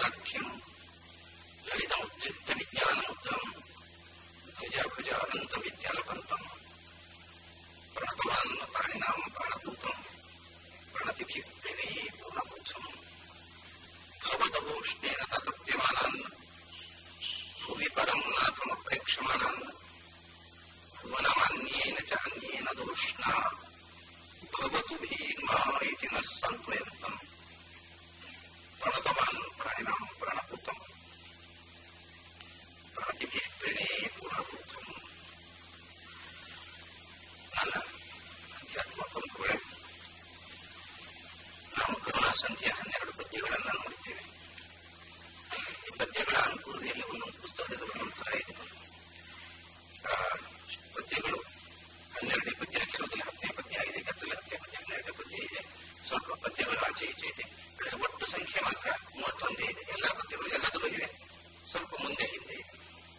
ವೇದಾಖ್ಯಂ ಲಲಿತಮುದ್ರಿಕ್ತ ವಿಜ್ಞಾನಮುದ್ರಂ ಭುಜ ಭುಜ ಅನಂತ ವಿದ್ಯಾಲಪಂತಂ ಪ್ರಣತವಾನ್ ಪ್ರಾಣಿನಾಂ ಪ್ರಾಣಭೂತಂ ಪ್ರಣತಿಭಿ ಪ್ರಣಯೇ ಪೂರ್ಣಭೂತಂ ಭವದಭೂಷ್ಣೇನ ತತಪ್ಯಮಾನಾನ್ ಭುವಿ ಪರಂ ನಾಥಮಪ್ರೇಕ್ಷಮಾನಾನ್ ಭುವನಮಾನ್ಯೇನ ಚ ಅನ್ಯೇನ ದೋಷ್ಣಾ ಭವತು ಭೀರ್ಮಾ ಇತಿ ನ ಸಾಂತ್ವಯಂತಂ ಪ್ರಣತವಾನ್ ಪ್ರಾಣಿನಾಂ ಪ್ರಾಣಭೂತಂ ಪ್ರಣತಿಭಿ ಪ್ರಣಯೇ ಪೂರ್ಣಭೂತಂ ನನ್ನ ಅಧ್ಯಾತ್ಮ ಬಂಧುಗಳೇ ನಾವು ಕರುಣಾ ಸಂಖ್ಯೆ ಹನ್ನೆರಡು ಪದ್ಯಗಳನ್ನು ನೋಡಿದ್ದೇವೆ ಈ ಪದ್ಯಗಳ ಅನುಕೂಲತೆಯಲ್ಲಿ ಒಂದೊಂದು ಪುಸ್ತಕದಲ್ಲಿ ಒಂದೊಂದು ಥರ ಇದೆ ಆ ಪದ್ಯಗಳು ಹನ್ನೆರಡನೇ ಪದ್ಯ ಕೆಲವದಲ್ಲಿ ಹತ್ತನೇ ಪದ್ಯ ಆಗಿದೆ ಗತ್ತಲೆ ಹತ್ತನೇ ಪದ್ಯ ಹನ್ನೆರಡನೇ ಪದ್ಯ ಇದೆ ಸ್ವಲ್ಪ ಪದ್ಯಗಳು ಆಚೆ ಈಚೆ ಇದೆ ಅದರ ಒಟ್ಟು ಸಂಖ್ಯೆ ಮಾತ್ರ ಮೂವತ್ತೊಂದೇ ಇದೆ ಎಲ್ಲ ಪದ್ಯಗಳು ಎಲ್ಲದರಲ್ಲೂ ಇವೆ ಸ್ವಲ್ಪ ಮುಂದೆ ಹಿಂದೆ ಇದೆ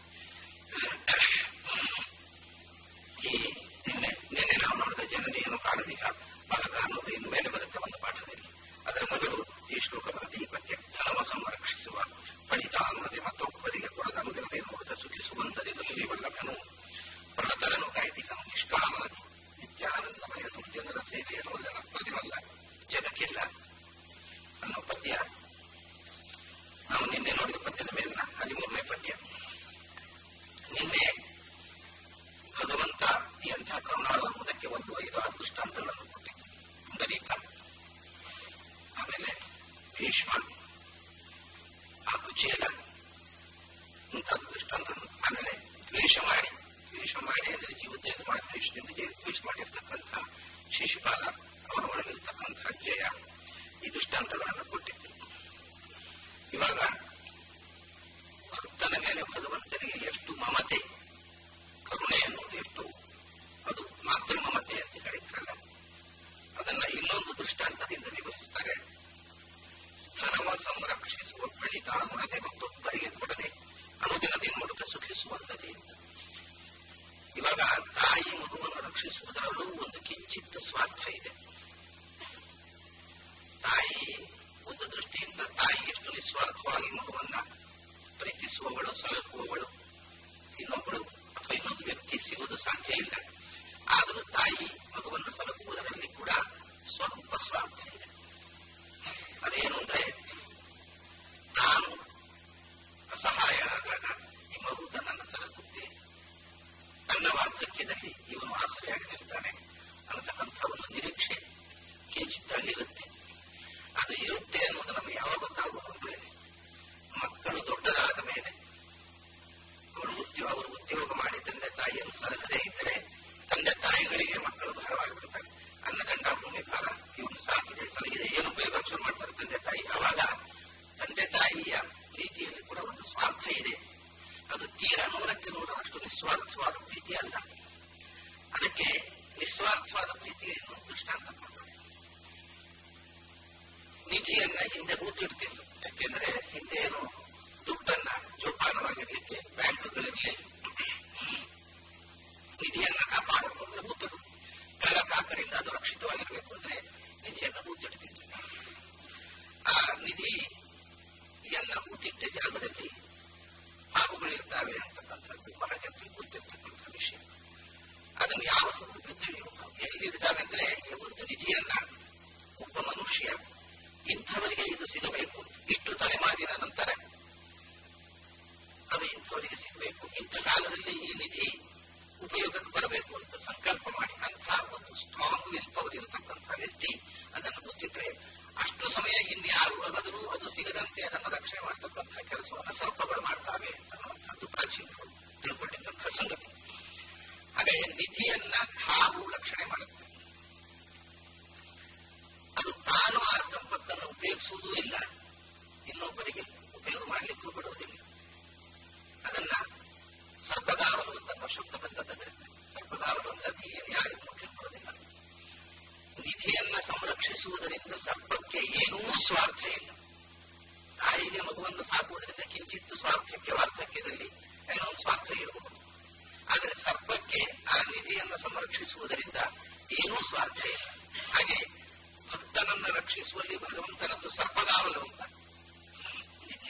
ಈ ನಿನ್ನೆ ನಿನ್ನೆ ನಾವು ನೋಡಿದ ಜನನಿಯನ್ನು ಕಾರಣದಿಕ ಬಾಲಕ ಅನ್ನೋದು ಇನ್ನು ಮೇಲೆ ಬರುತ್ತೆ ಒಂದು ಪಾಠದಲ್ಲಿ ಅದರ ಮೊದಲು ಈ ಶ್ಲೋಕ ಬರುತ್ತೆ ಈ ಪದ್ಯ ಧರ್ಮ ಸಂರಕ್ಷಿಸುವ ಫಲಿತ ಅನ್ನದೆ ಮತ್ತೊಬ್ಬರಿಗೆ ಕೊಡದ ಅನುದಿನದೇ ನೋಡಿದ ಸುಖಿಸುವಂತದೆ ಲಕ್ಷ್ಮೀ ವಲ್ಲಭನು ಪ್ರಣತರನು ಕಾಯ್ದಿಕನು ನಿಷ್ಕಾಮನನು ನಿತ್ಯಾನಂದಮಯನು ಜನರ ಸೇವೆಯನ್ನು ಪ್ರತಿವಲ್ಲ ಜಗಕ್ಕಿಲ್ಲ ಅನ್ನೋ ಪದ್ಯ ನಾವು ನಿನ್ನೆ ನೋಡಿದ ಪದ್ಯದ ಮೇಲಿನ ಹದಿಮೂರನೇ ಪದ್ಯ ನಿನ್ನೆ ಭಗವಂತ ಈ ಅಂಥ ಕರುಣಾಳು ಅನ್ನೋದಕ್ಕೆ ಒಂದು ಐದು ಆರು ದೃಷ್ಟಾಂತಗಳನ್ನು ಕೊಟ್ಟಿದ್ದು ಪುಂಡರೀಕ ಆಮೇಲೆ ಭೀಷ್ಮ ಆ ಕುಚೇಲ ಮುಂತಾದ ದೃಷ್ಟಾಂತ ಆಮೇಲೆ ದ್ವೇಷ ಮಾಡಿ ದ್ವೇಷ ಮಾಡಿ ಅಂದರೆ ಜೀವೋದ್ಯೋಗ ಮಾಡಿ ದ್ವೇಷದಿಂದ ದ್ವೇಷ ಮಾಡಿರ್ತಕ್ಕಂಥ ಶಿಶುಪಾಲ ಅವನ ಒಳಗಿರ್ತಕ್ಕಂಥ ಜಯ ಈ ದೃಷ್ಟಾಂತಗಳನ್ನು ಕೊಟ್ಟಿದ್ದು ಇವಾಗ ಭಕ್ತನ ಮೇಲೆ ಭಗವಂತನಿಗೆ ಎಷ್ಟು ಮಮತೆ ಕರುಣೆ ಅನ್ನೋದು ಎಷ್ಟು ಅದು ಮಾತೃ ಮಮತೆ ಅಂತ ಹೇಳಿದ್ರಲ್ಲ ಅದನ್ನ ಇನ್ನೊಂದು ದೃಷ್ಟಾಂತದಿಂದ ವಿವರಿಸ್ತಾರೆ ಧನವ ಸಂರಕ್ಷಿಸುವ ಫಲಿತ ಅನ್ನದೆ ಮತ್ತೊಬ್ಬರಿಗೆ ಕೊಡದೆ ಅನುದಿನದೇ ನೋಡುತ್ತ ಸುಖಿಸುವಂತದೆ ಅಂತ ಇವಾಗ ತಾಯಿ ಮಗುವನ್ನು ರಕ್ಷಿಸುವುದರಲ್ಲೂ ಒಂದು ಕಿಂಚಿತ್ ಸ್ವಾರ್ಥ ಇದೆ ತಾಯಿ ಒಂದು ದೃಷ್ಟಿಯಿಂದ ತಾಯಿ ಎಷ್ಟು ನಿಸ್ವಾರ್ಥವಾಗಿ ಮಗುವನ್ನ ಪ್ರೀತಿಸುವವಳು ಸಲಹುವವಳು ಇನ್ನೊಬ್ಬಳು ಅಥವಾ ಇನ್ನೊಂದು ವ್ಯಕ್ತಿ ಸಿಗುವುದು ಸಾಧ್ಯ ಇಲ್ಲ ಆದರೂ ತಾಯಿ ಮಗುವನ್ನು ಸಲಹುವುದರಲ್ಲಿ ಕೂಡ ಸ್ವಲ್ಪ ಸ್ವಾರ್ಥ ಇದೆ ಅದೇನು ಅಂದ್ರೆ ನಾನು ಅಸಹಾಯನಾದಾಗ ಈ ಮಗು ತನ್ನನ್ನು ಸಲಹುತ್ತೆ ತನ್ನ ವಾರ್ಧಕ್ಯದಲ್ಲಿ ಇವನು ಆಸರೆಯಾಗಿ ನಿಲ್ತಾನೆ ಅನ್ನತಕ್ಕಂಥ ಒಂದು ನಿರೀಕ್ಷೆ ಕಿಂಚಿತ್ತಲ್ಲಿರುತ್ತೆ ಅದು ಇರುತ್ತೆ ಅನ್ನೋದು ನಮಗೆ ಯಾವಾಗ ಗೊತ್ತಾಗುವುದು ಅಂದ್ರೆ ಮಕ್ಕಳು ದೊಡ್ಡದಾದ ಮೇಲೆ ಅವರು ಉದ್ಯೋಗ ಅವರು ಉದ್ಯೋಗ ಮಾಡಿ ತಂದೆ ತಾಯಿಯನ್ನು ಸಲಹದೇ ಇದ್ದರೆ ತಂದೆ ತಾಯಿಗಳಿಗೆ ಮಕ್ಕಳು ಭಾರವಾಗಿ ಬಿಡ್ತಾರೆ ಅನ್ನ ಗಂಡ ಭೂಮಿ ಭಾರ ಇವನು ಸಾಕಿದೆ ಸಲಗಿದೆ ಏನು ಉಪಯೋಗ ಶುರು ಮಾಡ್ತಾರೆ ತಂದೆ ತಾಯಿ ಆವಾಗ ತಂದೆ ತಾಯಿಯ ಪ್ರೀತಿಯಲ್ಲಿ ಕೂಡ ಒಂದು ಸ್ವಾರ್ಥ ಇದೆ ಅದು ತೀರಾ ನೂರಕ್ಕೆ ನೂರರಷ್ಟು ನಿಸ್ವಾರ್ಥವಾದ ಪ್ರೀತಿ ಅಲ್ಲ ಅದಕ್ಕೆ ನಿಸ್ವಾರ್ಥವಾದ ಪ್ರೀತಿಗೆ ಇನ್ನೊಂದು ದೃಷ್ಟಾಂತ ಕೊಡ್ತಾರೆ ನಿಧಿಯನ್ನ ಹಿಂದೆ ಹೂತಿಡ್ತಿದ್ರು ಯಾಕೆಂದ್ರೆ ಹಿಂದೆ ಏನು ದುಡ್ಡನ್ನ ಜೋಪಾನವಾಗಿರ್ಲಿಕ್ಕೆ ಬ್ಯಾಂಕ್ಗಳಿರಲಿಲ್ಲ ನಿಧಿಯನ್ನ ಕಾಪಾಡಿಕೊಂಡು ಹೂತಿಡು ಕಳ್ಳ ಕಾಕರಿಂದ ಅದು ರಕ್ಷಿತವಾಗಿರ್ಬೇಕು ಅಂದ್ರೆ ನಿಧಿಯನ್ನ ಹೂತಿಡ್ತಿದ್ರು ಆ ನಿಧಿಯನ್ನ ಹೂತಿಟ್ಟ ಜಾಗದಲ್ಲಿ ಹಾವುಗಳಿರ್ತಾವೆ ಅಂತಕ್ಕಂಥದ್ದು ಹೊರಗೆ ಗೊತ್ತಿರ್ತಕ್ಕಂಥ ವಿಷಯ ಅದನ್ನು ಯಾವ ಸಮುದ್ರದಲ್ಲಿಯೂ ಎಲ್ಲಿರ್ತಾವೆ ಅಂದ್ರೆ ಒಂದು ನಿಧಿಯನ್ನ ಒಬ್ಬ ಮನುಷ್ಯ ಇಂಥವರಿಗೆ ಇದು ಸಿಗಬೇಕು ಇಷ್ಟು ತಲೆಮಾರಿನ ನಂತರ ಅದು ಇಂಥವರಿಗೆ ಸಿಗಬೇಕು ಇಂಥ ಕಾಲದಲ್ಲಿ ಈ ನಿಧಿ ಉಪಯೋಗಕ್ಕೆ ಬರಬೇಕು ಅಂತ ಸಂಕಲ್ಪ ಮಾಡಿ ಅಂಥ ಒಂದು ಸ್ಟ್ರಾಂಗ್ ವಿಲ್ ಪವರ್ ಇರತಕ್ಕಂಥ ವ್ಯಕ್ತಿ ಅದನ್ನು ಗೊತ್ತಿಟ್ರೆ ಅಷ್ಟು ಸಮಯ ಇನ್ಯಾರು ಅಗದರೂ ಅದು ಸಿಗದಂತೆ ಅದನ್ನು ರಕ್ಷಣೆ ಮಾಡತಕ್ಕಂಥ ಕೆಲಸವನ್ನು ಸರ್ಪಗಳು ಮಾಡ್ತಾವೆ ಅನ್ನುವಂಥದ್ದು ಪ್ರಾಚೀನರು ತಿಳ್ಕೊಂಡಿದ್ದಂಥ ಸಂಗತಿ ಹಾಗೆ ನಿಧಿಯನ್ನ ಹಾವು ರಕ್ಷಣೆ ಮಾಡುತ್ತೆ ಅದು ತಾನು ಆ ಸಂಪತ್ತನ್ನು ಉಪಯೋಗಿಸುವುದೂ ಇಲ್ಲ ಇನ್ನೊಬ್ಬರಿಗೆ ಉಪಯೋಗ ಮಾಡಲಿಕ್ಕೂ ಬಿಡುವುದಿಲ್ಲ ಅದನ್ನ ಸರ್ಪಗಾವಲು ಅಂತ ಶಬ್ದ ಬಂದದ್ದರಿಂದ ಸರ್ಪಗಾವಲು ಅಂದ್ರೆ ಅದು ಏನು ಯಾರಿಗೂ ಮುಟ್ಲಿಕ್ಕೆ ಬರುವುದಿಲ್ಲ ನಿಧಿಯನ್ನ ಸಂರಕ್ಷಿಸುವುದರಿಂದ ಸರ್ಪಕ್ಕೆ ಏನೂ ಸ್ವಾರ್ಥ ಇಲ್ಲ ತಾಯಿಗೆ ಮಗುವನ್ನು ಸಾಕುವುದರಿಂದ ಕಿಂಚಿತ್ತು ಸ್ವಾರ್ಥಕ್ಕೆ ವಾರ್ಧಕ್ಯದಲ್ಲಿ ಏನೋ ಒಂದು ಸ್ವಾರ್ಥ ಇರಬಹುದು ಆದರೆ ಸರ್ಪಕ್ಕೆ ಆ ನಿಧಿಯನ್ನು ಸಂರಕ್ಷಿಸುವುದರಿಂದ ಏನೂ ಸ್ವಾರ್ಥ ಇಲ್ಲ ಹಾಗೆ ಭಕ್ತನನ್ನು ರಕ್ಷಿಸುವಲ್ಲಿ ಭಗವಂತನದ್ದು ಸರ್ಪಗಾವಲು ಅಂತ ನಿಧಿ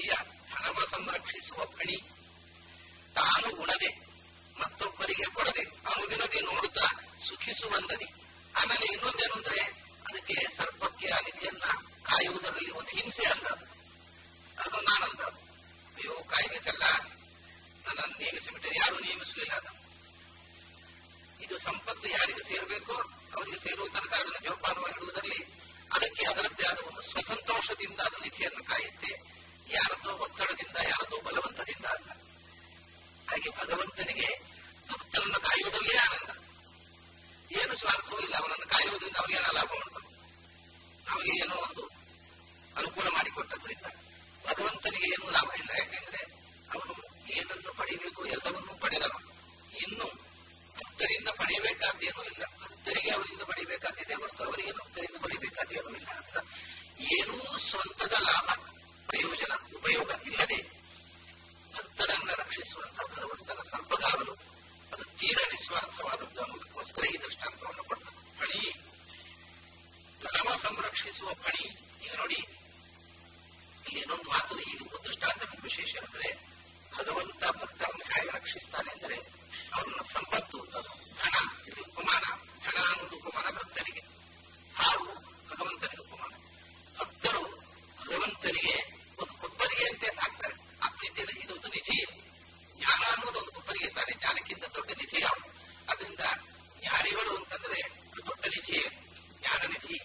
ರೀತಿಯ ಧನವ ಸಂರಕ್ಷಿಸುವ ಫಣಿ ತಾನು ಉಣದೆ ಮತ್ತೊಬ್ಬರಿಗೆ ಕೊಡದೆ ಅನುದಿನದೇ ನೋಡುತ್ತಾ ಸುಖಿಸುವಂದದಿ ಆಮೇಲೆ ಇನ್ನೊಂದೇನು ಅಂದ್ರೆ ಅದಕ್ಕೆ ಸರ್ಪಕ್ಕೆ ಆ ನಿಧಿಯನ್ನ ಕಾಯುವುದರಲ್ಲಿ ಒಂದು ಹಿಂಸೆ ಅಲ್ಲ ಅದೊಂದು ಆನಂದ ಅಯ್ಯೋ ಕಾಯ್ಬೇಕಲ್ಲ ನನ್ನನ್ನು ನೇಮಿಸಿಬಿಟ್ಟರೆ ಯಾರು ನೇಮಿಸಲಿಲ್ಲ ಅದು ಇದು ಸಂಪತ್ತು ಯಾರಿಗೆ ಸೇರಬೇಕೋ ಅವರಿಗೆ ಸೇರುವ ತನಕ ಅದನ್ನು ಜೋಪಾನವಾಗಿಡುವುದರಲ್ಲಿ ಅದಕ್ಕೆ ಅದರದ್ದೇ ಆದ ಒಂದು ಸ್ವಸಂತೋಷದಿಂದ ಅದು ನಿಧಿಯನ್ನು ಕಾಯುತ್ತೆ ಯಾರದೋ ಒತ್ತಡದಿಂದ ಯಾರದೋ ಬಲವಂತದಿಂದ ಅಲ್ಲ ಹಾಗೆ ಭಗವಂತನಿಗೆ ಭಕ್ತರನ್ನು ಕಾಯುವುದರಲ್ಲೇ ಆನಂದ ಏನು ಸ್ವಾರ್ಥವೂ ಇಲ್ಲ ಅವನನ್ನು ಕಾಯುವುದರಿಂದ ಅವನಿಗೇನ ಲಾಭ ಉಂಟು ನಮಗೆ ಏನೋ ಒಂದು ಅನುಕೂಲ ಮಾಡಿಕೊಟ್ಟದ್ರಿಂದ ಭಗವಂತನಿಗೆ ಏನು ಲಾಭ ಇಲ್ಲ ಯಾಕೆಂದ್ರೆ ಅವನು ಏನನ್ನು ಪಡೆಯಬೇಕು ಎಲ್ಲವನ್ನೂ ಪಡೆದನು ಇನ್ನು ಭಕ್ತರಿಂದ ಪಡೆಯಬೇಕಾದ್ದೇನೂ ಇಲ್ಲ ಭಕ್ತರಿಗೆ ಅವರಿಂದ ಪಡೆಯಬೇಕಾದ್ದಿದೆ ಹೊರತು ಅವರಿಗೆ ಭಕ್ತರಿಂದ ಪಡೆಯಬೇಕಾದ್ದೇನೂ ಇಲ್ಲ ಅಂತ ಏನೂ ಸ್ವಂತದ ಲಾಭ ಪ್ರಯೋಜನ ಉಪಯೋಗ ಇಲ್ಲದೆ ಭಕ್ತರನ್ನ ರಕ್ಷಿಸುವಂತಹ ಭಗವಂತನ ಸರ್ಪಗಾವಲು ಅದು ತೀರ ನಿಸ್ವಾರ್ಥವಾದದ್ದು ಅನ್ನೋದಕ್ಕೋಸ್ಕರ ಈ ದೃಷ್ಟಾಂತವನ್ನು ಕೊಟ್ಟದ್ದು ಫಣಿ ಧನವ ಸಂರಕ್ಷಿಸುವ ಫಣಿ ಈಗ ನೋಡಿ ಇಲ್ಲಿ ಇನ್ನೊಂದು ಮಾತು ಈ ದೃಷ್ಟಾಂತ ವಿಶೇಷ ಅಂದ್ರೆ ಭಗವಂತ ಭಕ್ತರನ್ನು ಹೇಗೆ ರಕ್ಷಿಸ್ತಾನೆ ಅಂದ್ರೆ ಅವನ ಸಂಪತ್ತು ಧನ ಇದು ಉಪಮಾನ ಧನ ಅನ್ನೋದು ಉಪಮಾನ ಭಕ್ತರಿಗೆ ಹಾವು ಭಗವಂತನಿಗೆ ಉಪಮಾನ ಭಕ್ತರು ಭಗವಂತನಿಗೆ ಒಂದು ಕೊಬ್ಬರಿಗೆ ಅಂತೆ ಸಾಕ್ತಾರೆ ಆ ಪ್ರೀತಿಯಲ್ಲಿ ಇದೊಂದು ನಿಧಿ ಜ್ಞಾನ ಅನ್ನೋದು ಒಂದು ಕೊಬ್ಬರಿಗೆ ತಾನೆ ಜ್ಞಾನಕ್ಕಿಂತ ದೊಡ್ಡ ನಿಧಿ ಯಾವುದು ಅದರಿಂದ ಜ್ಞಾನಿಗಳು ಅಂತಂದ್ರೆ ಒಂದು ದೊಡ್ಡ ನಿಧಿಯೇ ಜ್ಞಾನ ನಿಧಿ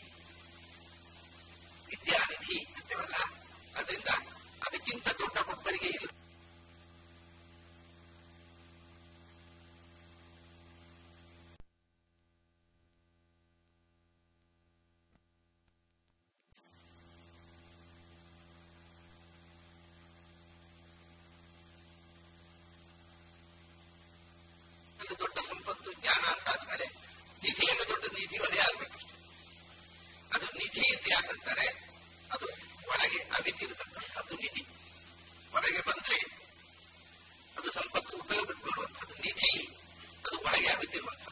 ವಿದ್ಯಾನಿಧಿ ಅಂತೇವಲ್ಲ ಅದರಿಂದ ಅದಕ್ಕಿಂತ ದೊಡ್ಡ ಕೊಬ್ಬರಿಗೆ ಇಲ್ಲ ಒಂದು ದೊಡ್ಡ ಸಂಪತ್ತು ಜ್ಞಾನ ಅಂತ ಆದ್ಮೇಲೆ ನಿಧಿಯನ್ನು ದೊಡ್ಡ ನಿಧಿ ಅದೇ ಆಗ್ಬೇಕಷ್ಟೆ ಅದು ನಿಧಿ ಅಂತ ಯಾಕಂತಾರೆ ಅದು ಒಳಗೆ ಅವಿತಿರತಕ್ಕಂಥದ್ದು ನಿಧಿ ಹೊರಗೆ ಬಂದ್ರೆ ಅದು ಸಂಪತ್ತು ಉಪಯೋಗಕ್ಕೆ ಬರುವಂಥದ್ದು ನಿಧಿ ಅದು ಒಳಗೆ ಅವಿತಿರುವಂಥದ್ದು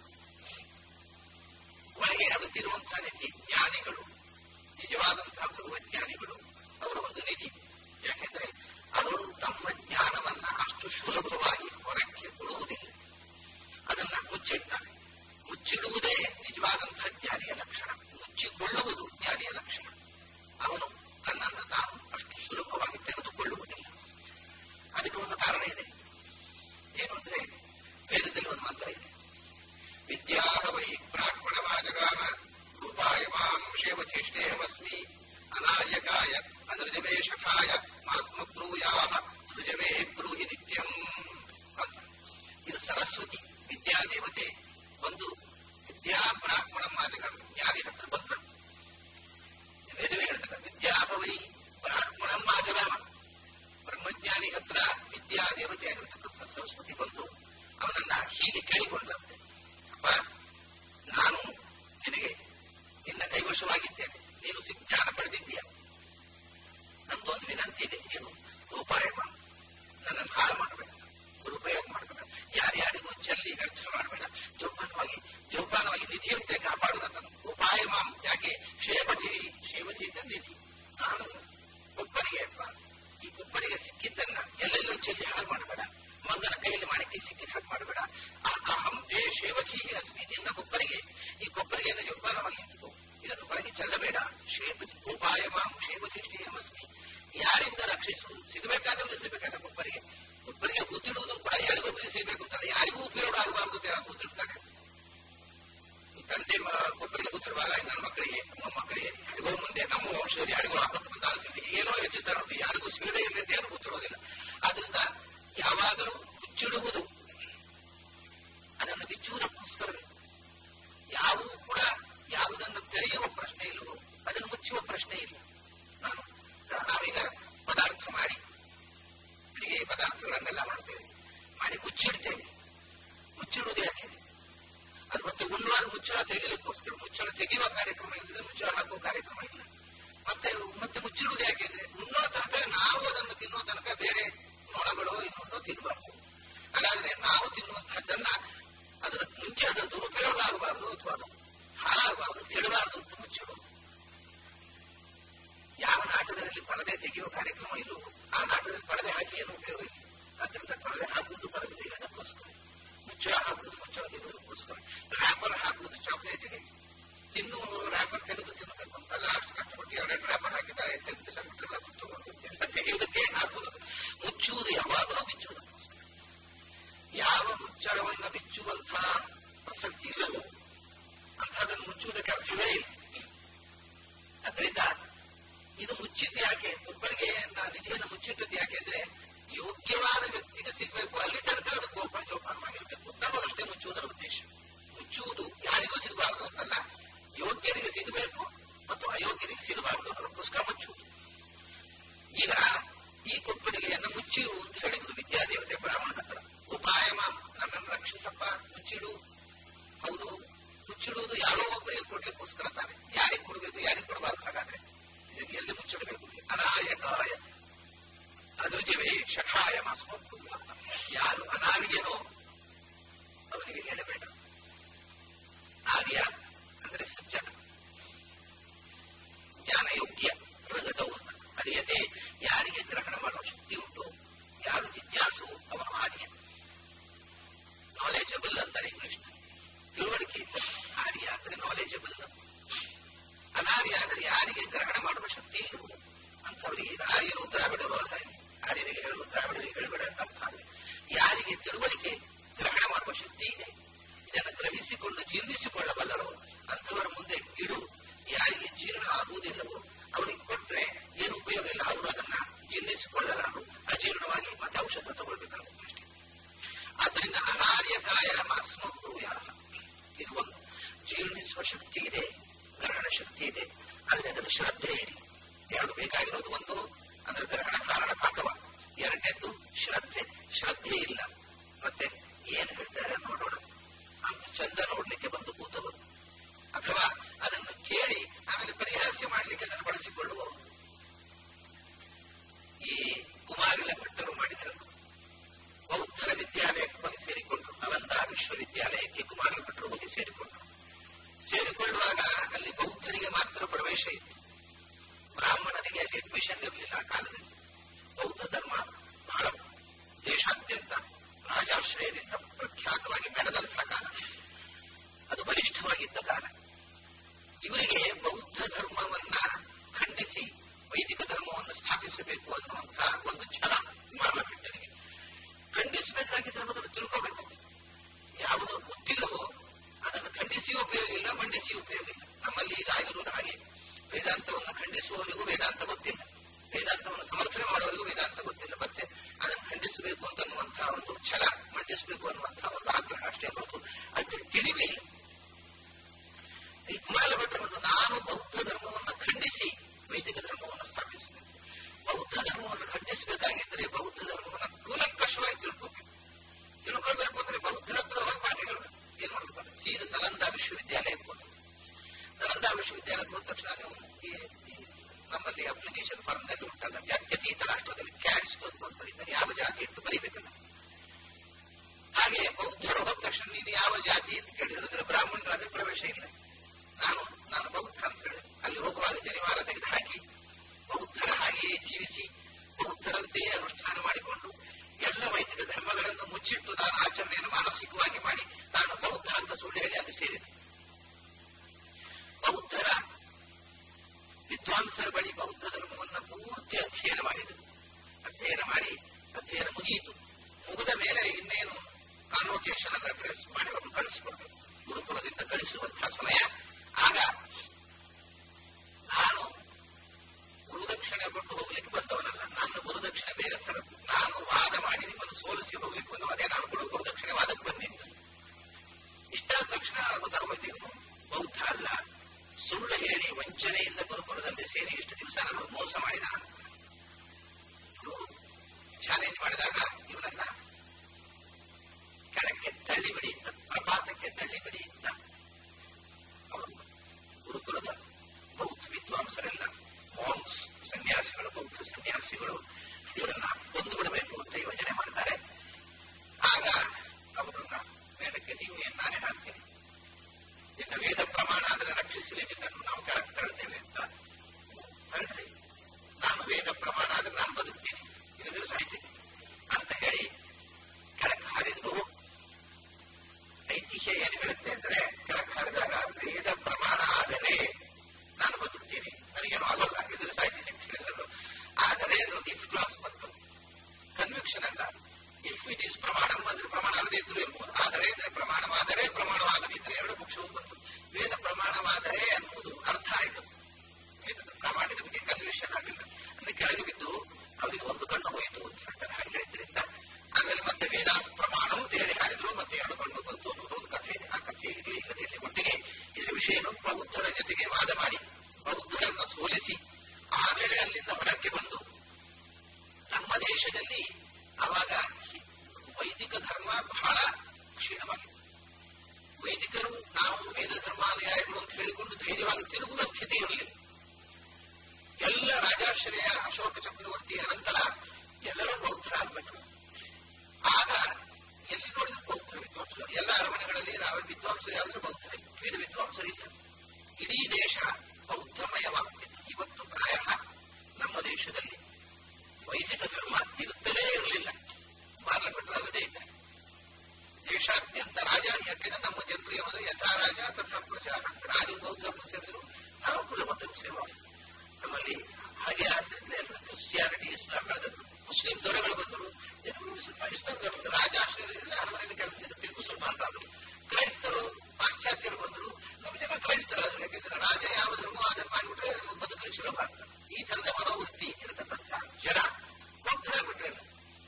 ಒಳಗೆ ಅವಿತಿರುವಂತಹ ನಿಧಿ ಜ್ಞಾನಿಗಳು ನಿಜವಾದಂತಹ ಭಗವಜ್ಞಾನಿಗಳು ಅವರ ಒಂದು ನಿಧಿ ಯಾಕೆಂದ್ರೆ ಅವರು ತಮ್ಮ ಜ್ಞಾನವನ್ನ ಅಷ್ಟು ಸುಲಭವಾಗಿ ಹೊರಕ್ಕೆ ಕೊಡುವುದಿಲ್ಲ ಅದನ್ನ ಮುಚ್ಚಿಡ್ತಾನೆ ಮುಚ್ಚಿಡುವುದೇ ನಿಜವಾದಂತಹ ಜ್ಞಾನಿಯ ಲಕ್ಷಣ ಮುಚ್ಚಿಕೊಳ್ಳುವುದು ಜ್ಞಾನಿಯ ಲಕ್ಷಣ ಅವನು ತನ್ನನ್ನು ತಾನು ಅಷ್ಟು ಸುಲಭವಾಗಿ ತೆಗೆದುಕೊಳ್ಳುವುದಿಲ್ಲ ಅದಕ್ಕೆ ಒಂದು ಕಾರಣ ಇದೆ ಏನು ಅಂದ್ರೆ ವೇದದಲ್ಲಿ ಒಂದು ಮಂತ್ರ ಇದೆ ವಿದ್ಯಾವೈ ಬ್ರಾಹ್ಮಣವಾಜಗಾಮ ರೂಪಾಯ ಮಾಂ ಶೇವತಿಷ್ಠೇಹಮಸ್ಮಿ ಅನಾಯಕಾಯ ಅನೃಜವೇಶಕಾಯ ಮಾಸ್ಮ ಬ್ರೂಯಾಹ ಋಜವೇ ಬ್ರೂಹಿ ನಿತ್ಯಂ ಅಂತ ಇದು ಸರಸ್ವತಿ ವಿದ್ಯಾದೇವತೆ ಒಂದು ವಿದ್ಯಾ ಬ್ರಾಹ್ಮಣ ಮಾಜಗ ಜ್ಞಾನಿ ಹತ್ರ ಬಂದ್ರು ವೇದವೇ ಹೇಳ್ತಕ್ಕ ವಿದ್ಯಾಭವೈ ಬ್ರಾಹ್ಮಣ ಮಾಜಗಾಮ ಬ್ರಹ್ಮಜ್ಞಾನಿ ಹತ್ರ ವಿದ್ಯಾದೇವತೆ ಆಗಿರತಕ್ಕಂಥ ಸರಸ್ವತಿ ಬಂದು ಅವನನ್ನ ಹೀಗೆ ಕೇಳಿಕೊಂಡಂತೆ ಅಪ್ಪ ನಾನು ನಿನಗೆ ನಿನ್ನ ಕೈವಶವಾಗಿದ್ದೇನೆ ನೀನು ಜ್ಞಾನ ಪಡೆದಿದ್ದೀಯ ನಮ್ದೊಂದು ವಿನಂತಿ ಇದೆ ಏನು ಉಪಾಯ ಮಾಡು ನನ್ನನ್ನು ಹಾಳು ಮಾಡಬೇಡ ದುರುಪಯೋಗ ಮಾಡಬೇಡ ಯಾರ್ಯಾರಿಗೂ ಚೆಲ್ಲಿ ಖರ್ಚು ಮಾಡಬೇಡ ಜೋಪಾನವಾಗಿ ಜೋಪಾನವಾಗಿ ನಿಧಿಯಂತೆ ಕಾಪಾಡುವುದನ್ನು ಉಪಾಯ ಮಾಂ ಯಾಕೆ ಶೇವಧಿ ಶೇವಧಿ ನಿಧಿ ನಾನು ಒಬ್ಬರಿಗೆ ಅಪ್ಪ ಈ ಒಬ್ಬರಿಗೆ ಸಿಕ್ಕಿದ್ದನ್ನ ಎಲ್ಲೆಲ್ಲೋ ಚೆಲ್ಲಿ ಹಾಳು ಮಾಡಬೇಡ ಮಗನ ಕೈಯಲ್ಲಿ ಮಾಣಿಕೆ ಸಿಕ್ಕಿ ಹಾಳು ಮಾಡಬೇಡ ಅಹಂ ತೇ ಶೇವಧಿ ಅಸ್ಮಿ ನಿನ್ನ ಕೊಬ್ಬರಿಗೆ ಈ ಕೊಬ್ಬರಿಗೆಯನ್ನು ಜೋಪಾನವಾಗಿ ಇಟ್ಟುಕೋ ಇದನ್ನು ಹೊರಗೆ ಚೆಲ್ಲಬೇಡ ಶೇವಧಿ ಉಪಾಯ ಮಾಂ ಶೇವಧಿ ಶ್ರೀಯಮಸ್ಮಿ ಯಾರಿಂದ ರಕ್ಷಿಸುವುದು ಸಿಗಬೇಕಾದವರು ಸಿಗಬೇಕಾದ ಒಬ್ಬರಿಗೆ ಒಬ್ಬರಿಗೆ ಗೊತ್ತಿಡುವುದು ಕೂಡ ಯಾರಿಗೊಬ್ಬರಿಗೆ ಸಿಗಬೇಕು ಅಂತಲ್ಲ ಯಾರಿಗೂ ಉಪಯೋಗ ಆಗಬಾರದು ಅಂತ ಯಾರು ಗೊತ್ತಿರ್ತಾರೆ ತಂದೆ ಒಬ್ಬರಿಗೆ ಗೊತ್ತಿರುವಾಗ ನನ್ನ ಮಕ್ಕಳಿಗೆ ನಮ್ಮ ಮಕ್ಕಳಿಗೆ ಯಾರಿಗೋ ಮುಂದೆ ನಮ್ಮ ವಂಶದಲ್ಲಿ ಯಾರಿಗೂ ಆಪತ್ತು ಬಂದಾಗ ಸಿಗಲಿ ಏನೋ ಯೋಚಿಸ್ತಾರೆ ನೋಡಿ ಯಾರಿಗೂ ಸಿಗದೇ ಇರಲಿ ಅಂತ ಯಾರು ಗೊತ್ತಿರೋದಿಲ್ಲ ಆದ್ರಿಂದ ಯಾವಾಗಲೂ ಮುಚ್ಚಿಡುವುದು ಅದನ್ನು ಬಿಚ್ಚುವುದಕ್ಕೋಸ್ಕರವೇ ಯಾವುವು ಕೂಡ ಯಾವುದನ್ನು ತೆರೆಯುವ ಪ್ರಶ್ನೆ ಇಲ್ಲವೋ ಅದನ್ನು ಮುಚ್ಚುವ ಪ್ರಶ್ನೆ ಇಲ್ಲ ನಾನು ನಾವೀಗ ಪದಾರ್ಥ ಮಾಡಿ ಅಡಿಗೆ ಪದಾರ್ಥಗಳನ್ನೆಲ್ಲ ಮಾಡ್ತೇವೆ ಮಾಡಿ ಮುಚ್ಚಿಡ್ತೇವೆ ಮುಚ್ಚಿಡುವುದು ಯಾಕೆ ಅದು ಮತ್ತೆ ಉಣ್ಣುವಾಗ ಮುಚ್ಚಳ ತೆಗೆಯಲಿಕ್ಕೋಸ್ಕರ ಮುಚ್ಚಳ ತೆಗೆಯುವ ಕಾರ್ಯಕ್ರಮ ಇಲ್ಲ ಮುಚ್ಚಳ ಹಾಕುವ ಕಾರ್ಯಕ್ರಮ ಇಲ್ಲ ಮತ್ತೆ ಮತ್ತೆ ಮುಚ್ಚಿಡುವುದು ಯಾಕೆಂದ್ರೆ ಉಣ್ಣೋ ತನಕ ನಾವು ಅದನ್ನು ತಿನ್ನುವ ತನಕ ಬೇರೆ ನೊಣಗಳು ಇನ್ನೊಂದು ತಿನ್ನಬಾರ್ದು ಹಾಗಾದ್ರೆ ನಾವು ತಿನ್ನುವಂತಹದ್ದನ್ನ ಅದರ ಮುಂಚೆ ಅದರ ದುರುಪಯೋಗ ಆಗಬಾರದು ಅಥವಾ ಅದು ಹಾಳಾಗಬಾರದು ಕೆಡಬಾರದು ಅಂತ ಮುಚ್ಚಿಡುವುದು ಯಾವ ನಾಟಕದಲ್ಲಿ ಪರದೆ ತೆಗೆಯುವ ಕಾರ್ಯಕ್ರಮ ಇಲ್ಲೂ ಆ ನಾಟಕದಲ್ಲಿ ಪರದೆ ಹಾಕಿ ಏನು ಉಪಯೋಗ ಇಲ್ಲ ಅದರಿಂದ ಪರದೆ ಹಾಕುವುದು ಪರದೆ ತೆಗೆಯೋದಕ್ಕೋಸ್ಕರ ಮುಚ್ಚಳ ಹಾಕುವುದು ಮುಚ್ಚಳ ತೆಗೆಯೋದಕ್ಕೋಸ್ಕರ ರ್ಯಾಪರ್ ಹಾಕುವುದು ಚಾಕ್ಲೇಟ್ಗೆ ತಿನ್ನುವವರು ರ್ಯಾಪರ್ ತೆಗೆದು ತಿನ್ನಬೇಕು ಅಂತಲ್ಲ ಅಷ್ಟು ಕಷ್ಟಪಟ್ಟು ಎರಡೆರಡು ರ್ಯಾಪರ್ ಹಾಕಿದ್ದಾರೆ ತೆಗೆದು ಸಣ್ಣ ಕುತ್ಕೊಂಡು ತೆಗೆಯುವುದಕ್ಕೆ ಹಾಕುವುದು ಮುಚ್ಚುವುದು ಯಾವಾಗಲೂ ಬಿಚ್ಚುವುದಕ್ಕೋಸ್ಕರ ಯಾವ ಮುಚ್ಚಳವನ್ನು ಬಿಚ್ಚುವಂತಹ ಪ್ರಸಕ್ತಿ ಇಲ್ಲವೋ ಅಂಥದನ್ನು ಮುಚ್ಚುವುದಕ್ಕೆ ಅರ್ಥವೇ ಇಲ್ಲ ಅದರಿಂದ ಇದು ಮುಚ್ಚಿದ್ದು ಯಾಕೆ ಒಬ್ಬರಿಗೆ ನಿಧಿಯನ್ನು ಮುಚ್ಚಿಟ್ಟದ್ದು ಯಾಕೆ ಅಂದ್ರೆ ಯೋಗ್ಯವಾದ ವ್ಯಕ್ತಿಗೆ ಸಿಗಬೇಕು ಅಲ್ಲಿ ತನಕ ಅದು ಗೋಪಾಲ ಜೋಪಾನವಾಗಿರಬೇಕು ನಮಗಷ್ಟೇ ಮುಚ್ಚುವುದರ ಉದ್ದೇಶ ಮುಚ್ಚುವುದು ಯಾರಿಗೂ ಸಿಗಬಾರದು ಅಂತಲ್ಲ ಯೋಗ್ಯರಿಗೆ ಸಿಗಬೇಕು ಮತ್ತು ಅಯೋಗ್ಯರಿಗೆ ಸಿಗಬಾರದು ಅನ್ನೋದಕ್ಕೋಸ್ಕರ ಮುಚ್ಚುವುದು ಈಗ ಈ ಕೊಪ್ಪಳಿಗೆಯನ್ನು ಮುಚ್ಚಿರು ಅಂತ ಹೇಳಿದ್ರು ವಿದ್ಯಾದೇವತೆ ಬ್ರಾಹ್ಮಣ ಹತ್ರ ಉಪಾಯ ನನ್ನನ್ನು ರಕ್ಷಿಸಪ್ಪ ಮುಚ್ಚಿಡು ಹೌದು ಮುಚ್ಚಿಡುವುದು ಯಾರೋ ಒಬ್ಬರಿಗೆ ಕೊಡ್ಲಿಕ್ಕೋಸ್ಕರ ತಾನೆ ಯಾರಿಗೆ ಕೊಡಬೇಕು ಯಾರಿಗೆ ಕೊಡಬಾರ್ದು ಹಾಗಾದ್ರೆ ಇದಕ್ಕೆ ಎಲ್ಲಿ ಮುಚ್ಚಿಡಬೇಕು ಅನಾಯಕಾಯ ಅನುಜವೇ ಶಠಾಯ ಮಾಸ್ಮಕ್ಕು ಯಾರು ಅನಾರ್ಯನೋ ಅವನಿಗೆ ಹೇಳಬೇಡ ಆರ್ಯ ಅಂದರೆ ಸಜ್ಜನ ಜ್ಞಾನಯೋಗ್ಯ ಪ್ರಗತವು ಅರಿಯದೆ ಯಾರಿಗೆ ಗ್ರಹಣ ಮಾಡುವ ಶಕ್ತಿ ಉಂಟು ಯಾರು ಜಿಜ್ಞಾಸು ಅವನು ಆರ್ಯ ನಾಲೆಜಬಲ್ ಅಂತಾರೆ ಇಂಗ್ಲಿಷ್ ತಿಳುವಳಿಕೆ ಆರ್ಯ ಅಂದ್ರೆ ನಾಲೆಜಬಲ್ ಅನಾರ್ಯ ಅಂದ್ರೆ ಯಾರಿಗೆ ಗ್ರಹಣ ಮಾಡುವ ಶಕ್ತಿ ಇರುವುದು ಅಂಥವರಿಗೆ ಆರ್ಯನು ದ್ರಾವಿಡರು ಅಲ್ಲ ಆರ್ಯನಿಗೆ ಹೇಳುವ ದ್ರಾವಿಡರಿಗೆ ಹೇಳಬೇಡ ಅಂತ ಅರ್ಥ ಅಲ್ಲ ಯಾರಿಗೆ ತಿಳುವಳಿಕೆ ಗ್ರಹಣ ಮಾಡುವ ಶಕ್ತಿ ಇದೆ ಇದನ್ನು ಗ್ರಹಿಸಿಕೊಂಡು ಜೀರ್ಣಿಸಿಕೊಳ್ಳಬಲ್ಲರು ಅಂಥವರ ಮುಂದೆ ಇಡು ಯಾರಿಗೆ ಜೀರ್ಣ ಆಗುವುದಿಲ್ಲವೋ ಅವರಿಗೆ ಕೊಟ್ರೆ ಏನು ಉಪಯೋಗ ಇಲ್ಲ ಅವರು ಅದನ್ನ ಜೀರ್ಣಿಸಿಕೊಳ್ಳಲಾರು ಅಜೀರ್ಣವಾಗಿ ಮತ್ತೆ ಔಷಧ ತಗೊಳ್ಬೇಕಾಗುತ್ತೆ ಅಷ್ಟೇ ಆದ್ದರಿಂದ ಅನಾರ್ಯಕಾಯ ಮಾಸ್ಮಕ್ರು ಯಾರ ಇದು ಒಂದು ಜೀರ್ಣಿಸುವ ಶಕ್ತಿ ಇದೆ ಗ್ರಹಣ ಶಕ್ತಿ ಇದೆ ಆದರೆ ಅದನ್ನು ಶ್ರದ್ಧೆ ಇದೆ ಎರಡು ಬೇಕಾಗಿರೋದು ಒಂದು ಅದರ ಗ್ರಹಣ ಕಾರಣ ಪಾಠವ ಎರಡನೇದ್ದು ಶ್ರದ್ಧೆ ಶ್ರದ್ಧೆ ಇಲ್ಲ ಮತ್ತೆ ಏನ್ ಹೇಳ್ತಾರೆ ನೋಡೋಣ ಅಂತ ಚಂದ ನೋಡ್ಲಿಕ್ಕೆ ಬಂದು ಕೂತವರು ಅಥವಾ ಅದನ್ನು ಕೇಳಿ ಆಮೇಲೆ ಪರಿಹಾಸ್ಯ ಮಾಡಲಿಕ್ಕೆ ಅದನ್ನು ಬಳಸಿಕೊಳ್ಳುವವರು ಈ ಕುಮಾರಿಲ ಭಟ್ಟರು ಮಾಡಿದರು ಬೌದ್ಧರ ವಿದ್ಯಾಲಯಕ್ಕೆ ಹೋಗಿ ಸೇರಿಕೊಂಡ್ರು ನಲಂದ ವಿಶ್ವವಿದ್ಯಾಲಯಕ್ಕೆ ಕುಮಾರಿಲ ಭಟ್ಟರು ಹೋಗಿ ಸೇರಿಕೊಂಡ್ರು ಸೇರಿಕೊಳ್ಳುವಾಗ ಅಲ್ಲಿ ಬೌದ್ಧರಿಗೆ ಮಾತ್ರ ಪ್ರವೇಶ ಇತ್ತು ಬ್ರಾಹ್ಮಣರಿಗೆ ಅಲ್ಲಿ ಅಡ್ಮಿಷನ್ ಇರಲಿಲ್ಲ ಆ ಕಾಲದಲ್ಲಿ ಬೌದ್ಧ ಧರ್ಮ ಬಹಳ ದೇಶಾದ್ಯಂತ ರಾಜಾಶ್ರಯದಿಂದ ಪ್ರಖ್ಯಾತವಾಗಿ ಬೆಳೆದಂತಹ ಕಾಲ ಅದು ಬಲಿಷ್ಠವಾಗಿದ್ದ ಕಾಲ ಇವರಿಗೆ ಬೌದ್ಧ ಧರ್ಮವನ್ನ ಖಂಡಿಸಿ ವೈದಿಕ ಧರ್ಮವನ್ನು ಸ್ಥಾಪಿಸಬೇಕು ಅನ್ನುವಂತಹ ಒಂದು ಛಲ ಮಾರ್ಲಬಿಟ್ಟರಿಗೆ ಖಂಡಿಸಬೇಕಾಗಿದ್ರೆ ಮೊದಲು ತಿಳ್ಕೋಬೇಕು ಯಾವುದು ಗೊತ್ತಿಲ್ಲವೋ ಅದನ್ನು ಖಂಡಿಸಿ ಉಪಯೋಗ ಇಲ್ಲ ಮಂಡಿಸಿ ಉಪಯೋಗ ಇಲ್ಲ ನಮ್ಮಲ್ಲಿ ಈಗ ಆಗಿರುವುದು ಹಾಗೆ ವೇದಾಂತವನ್ನು ಖಂಡಿಸುವವರಿಗೂ ವೇದಾಂತ ಗೊತ್ತಿಲ್ಲ ವೇದಾಂತವನ್ನು ಸಮರ್ಥನೆ ಮಾಡುವವರಿಗೂ ವೇದಾಂತ ಗೊತ್ತಿಲ್ಲ ಮತ್ತೆ ಅದನ್ನು ಖಂಡಿಸಬೇಕು ಅಂತನ್ನುವಂತಹ ಒಂದು ಛಲ ಮಂಡಿಸಬೇಕು ಅನ್ನುವಂತಹ ಒಂದು ಆಗ್ರಹ ಅಷ್ಟೇ ಹೊರತು ಅದು ತಿಳಿಲಿಲ್ಲ ಈ ಕುಮಾರ ಭಟ್ಟರನ್ನು ನಾನು ಬೌದ್ಧ ಧರ್ಮವನ್ನು ಖಂಡಿಸಿ ವೈದಿಕ ಧರ್ಮವನ್ನು ಸ್ಥಾಪಿಸಬೇಕು ಬೌದ್ಧ ಧರ್ಮವನ್ನು ಖಂಡಿಸಬೇಕಾಗಿದ್ದರೆ ಬೌದ್ಧ ಧರ್ಮವನ್ನು ಕೂಲಂಕಷವಾಗಿ ತಿಳ್ಕೋಬೇಕು ತಿಳ್ಕೊಳ್ಬೇಕು ಅಂದ್ರೆ ಬೌದ್ಧರ ಹತ್ರ ಹೋಗಿ ಪಾಠ ಹೇಳ್ಬೇಕು ಏನ್ ಮಾಡ್ಬೇಕು ಅಂದ್ರೆ ಸೀದ ನಲಂದ ವಿಶ್ವವಿದ್ಯಾಲಯಕ್ಕೆ ಹೋದ ನಲಂದ ವಿಶ್ವವಿದ್ಯಾಲಯಕ್ಕೆ ಹೋದ ತಕ್ಷಣ ನೀವು ಈ ನಮ್ಮಲ್ಲಿ ಅಪ್ಲಿಕೇಶನ್ ಫಾರ್ಮ್ ನಲ್ಲಿ ಉಂಟಲ್ಲ ಜಾತ್ಯತೀತ ರಾಷ್ಟ್ರದಲ್ಲಿ ಕ್ಯಾಟ್ಸ್ ಅಂತ ಬರೀತಾರೆ ಯಾವ ಜಾತಿ ಅಂತ ಬರೀಬೇಕಲ್ಲ ಹಾಗೆ ಬೌದ್ಧರು ಹೋದ ತಕ್ಷಣ ನೀನು ಯಾವ ಜಾತಿ ಅಂತ ಕೇಳಿದ್ರೆ ಬ್ರಾಹ್ಮಣರಾದ್ರೆ ಪ್ರವೇಶ ಇಲ್ಲ ನಾನು ನಾನು ಬೌದ್ಧ ಅಂತ ಹೇಳಿದೆ ಅಲ್ಲಿ ಹೋಗುವಾಗ ಜನಿವಾರ ತೆಗೆದು ಹಾಕಿ ಬೌದ್ಧರ ಹಾಗೆಯೇ ಜೀವಿಸಿ ಬೌದ್ಧರಂತೆಯೇ ಅನುಷ್ಠಾನ ಮಾಡಿಕೊಂಡು ಎಲ್ಲ ವೈದಿಕ ಧರ್ಮಗಳನ್ನು ಮುಚ್ಚಿಟ್ಟು ನಾನು ಆಚರಣೆಯನ್ನು ಮಾನಸಿಕವಾಗಿ ಮಾಡಿ ನಾನು ಬೌದ್ಧ ಅಂತ ಸುಳ್ಳು ಹೇಳಿ ಅಲ್ಲಿ ಸೇರಿದೆ ಬೌದ್ಧರ ವಿದ್ವಾಂಸರ ಬಳಿ ಬೌದ್ಧ ಧರ್ಮವನ್ನು ಪೂರ್ತಿ ಅಧ್ಯಯನ ಮಾಡಿದರು ಅಧ್ಯಯನ ಮಾಡಿ ಅಧ್ಯಯನ ಮುಗಿಯಿತು ಮುಗಿದ ಮೇಲೆ ಇನ್ನೇನು ಕಾನ್ವೊಕೇಶನ್ ಅನ್ನ ಡ್ರೆಸ್ ಮಾಡಿ ಅವರು ಕಳಿಸಿಕೊಡ್ಬೇಕು ಗುರುಕುಲದಿಂದ ಕಳಿಸುವಂತಹ ಸಮಯ ಆಗ ನಾನು ಗುರುದಕ್ಷಿಣೆ ಕೊಟ್ಟು ಹೋಗ್ಲಿಕ್ಕೆ ಬಂದವನಲ್ಲ ನನ್ನ ಗುರುದಕ್ಷಿಣೆ ಬೇರೆ ತರ ನಾನು ವಾದ ಮಾಡಿ ನಿಮ್ಮನ್ನು ಸೋಲಿಸಿ ಹೋಗ್ಲಿಕ್ಕೆ ಬಂದವ ಅದೇ ನಾನು ಕೊಡುವ ಗುರುದಕ್ಷಿಣೆ ವಾದಕ್ಕೆ ಬಂದಿದ್ದ ಇಷ್ಟಾದ ತಕ್ಷಣ ಗೊತ್ತಾಗೋಯ್ತು ಇವನು ಬೌದ್ಧ ಅಲ್ಲ ಸುಳ್ಳು ಹೇಳಿ ವಂಚನೆಯಿಂದ ಗುರುಕುಲದಲ್ಲಿ ಸೇರಿ ಇಷ್ಟು ದಿವಸ ನಮಗೆ ಮೋಸ ಮಾಡಿದ ಚಾಲೆಂಜ್ ಮಾಡಿದಾಗ ಇವನನ್ನ ಕೆಳಕ್ಕೆ ತಳ್ಳಿಬಿಡಿ ಅಂತ ಪ್ರಪಾತಕ್ಕೆ ತಳ್ಳಿಬಿಡಿ ಅಂತ ಅವರು ಗುರುಕುಲದ ಬೌದ್ಧ ವಿದ್ವಾಂಸರೆಲ್ಲ ಮಾಂಸ್ ಸನ್ಯಾಸಿಗಳು ಬೌದ್ಧ ಸನ್ಯಾಸಿಗಳು ಇವರನ್ನ ಕೊಂದು ಬಿಡಬೇಕು ಅಂತ ಯೋಜನೆ ಮಾಡ್ತಾರೆ ಆಗ ಅವರನ್ನ ಮೇಲಕ್ಕೆ ನೀವು ಏನ್ ನಾನೇ ಹಾಕ್ತೀನಿ ನಿನ್ನ ವೇದ ಪ್ರಮಾಣ ಅಂದ್ರೆ ರಕ್ಷಿಸಲಿ ನಿನ್ನನ್ನು ನಾವು ಕೆಳಗೆ ತಳ್ತೇವೆ ಅಂತ ತಳ್ಳಿ ನಾನು ವೇದ ಆಗದಿದ್ರು ಇರ್ಬೋದು ಆದರೆ ಅಂದ್ರೆ ಪ್ರಮಾಣವಾದರೆ ಪ್ರಮಾಣವಾಗದಿದ್ರೆ ಎರಡು ಪಕ್ಷವು ಬಂತು ವೇದ ಪ್ರಮಾಣವಾದರೆ ಅನ್ನುವುದು ಅರ್ಥ ಆಯಿತು ವೇದದ ಪ್ರಾಮಾಣ್ಯದ ಬಗ್ಗೆ ಕನ್ವಿಷನ್ ಆಗಲಿಲ್ಲ ಅಂದ್ರೆ ಕೆಳಗೆ ಬಿದ್ದು ಅವರಿಗೆ ಒಂದು ಕಣ್ಣು ಹೋಯಿತು ಅಂತ ಹೇಳ್ತಾರೆ ಹಾಗೆ ಹೇಳಿದ್ರಿಂದ ಆಮೇಲೆ ಮತ್ತೆ ವೇದ ಪ್ರಮಾಣ ಬೇರೆ ಹಾರಿದ್ರು ಮತ್ತೆ ಎರಡು ಕಣ್ಣು ಬಂತು ಅನ್ನೋದು ಒಂದು ಕಥೆ ಇದೆ ಆ ಕಥೆ ಇಲ್ಲಿ ಇಲ್ಲದೆ ಇಲ್ಲಿ ಒಟ್ಟಿಗೆ ಇದರ ವಿಷಯನು ಬೌದ್ಧರ ಜೊತೆಗೆ ವಾದ ಮಾಡಿ ಬೌದ್ಧರನ್ನ ಸೋಲಿಸಿ ಆಮೇಲೆ ಅಲ್ಲಿಂದ ಹೊರಕ್ಕೆ ಬಂದು ನಮ್ಮ ದೇಶದಲ್ಲಿ ಅವಾಗ ವೈದಿಕ ಧರ್ಮ ಬಹಳ ಕ್ಷೀಣವಾಗಿದೆ ವೈದಿಕರು ನಾವು ವೇದ ಧರ್ಮಾನುಯಾಯಿಗಳು ಅಂತ ಹೇಳಿಕೊಂಡು ಧೈರ್ಯವಾಗಿ ತಿರುಗುವ ಸ್ಥಿತಿ ಇರಲಿಲ್ಲ ಎಲ್ಲ ರಾಜಾಶ್ರಯ ಅಶೋಕ ಚಕ್ರವರ್ತಿಯ ನಂತರ ಎಲ್ಲರೂ ಬೌದ್ಧರಾಗಬೇಕು ಆಗ ಎಲ್ಲಿ ನೋಡಿದ್ರು ಬೌದ್ಧ ವಿದ್ವಾಂಸರು ಎಲ್ಲ ಅರಮನೆಗಳಲ್ಲಿ ನಾವು ವಿದ್ವಾಂಸರು ಯಾರಾದ್ರೂ ಬೌದ್ಧರೇ ವೇದ ವಿದ್ವಾಂಸರಿಲ್ಲ ಇಡೀ ದೇಶ ಬೌದ್ಧಮಯವಾಗುತ್ತಿತ್ತು ಇವತ್ತು ಪ್ರಾಯ ನಮ್ಮ ದೇಶದಲ್ಲಿ ವೈದಿಕ ಧರ್ಮ ಇರುತ್ತಲೇ ಇರಲಿಲ್ಲ ಪಾರ್ಲಿಮೆಂಟ್ ಇದ್ದಾರೆ ದೇಶಾದ್ಯಂತ ರಾಜ ಯಾಕೆಂದ್ರೆ ನಮ್ಮ ಜನರು ಏನಂದ್ರೆ ಯಥಾ ರಾಜ ತಥಾ ಪ್ರಜಾ ಅಂತ ರಾಜ ಬೌದ್ಧವನ್ನು ಸೇರಿದ್ರು ನಾವು ಕೂಡ ಒಂದನ್ನು ಸೇರುವ ನಮ್ಮಲ್ಲಿ ಹಾಗೆ ಆದ್ದರಿಂದ ಕ್ರಿಸ್ಟಿಯಾನಿಟಿ ಇಸ್ಲಾಂ ಬೆಳೆದದ್ದು ಮುಸ್ಲಿಂ ದೊರೆಗಳು ಬಂದರು ಜನರು ಇಸ್ಲಾಂ ಧರ್ಮದ ರಾಜಾಶ್ರಯದಲ್ಲಿ ಅರಮನೆಯಲ್ಲಿ ಕೆಲಸ ಇರುತ್ತೆ ಮುಸಲ್ಮಾನರಾದರು ಕ್ರೈಸ್ತರು ಪಾಶ್ಚಾತ್ಯರು ಬಂದರು ನಮ್ಮ ಜನ ಕ್ರೈಸ್ತರಾದರು ಯಾಕೆಂದ್ರೆ ರಾಜ ಯಾವ ಧರ್ಮ ಆ ಧರ್ಮ ಆಗಿಬಿಟ್ರೆ ಬದುಕಲು ಸುಲಭ ಅಂತ ಈ ತರದ ಮನೋವೃತ್ತಿ ಇರತಕ್ಕಂಥ ಜನ ಬೌದ್ಧರಾಗ್ಬಿಟ್ರಲ್ಲ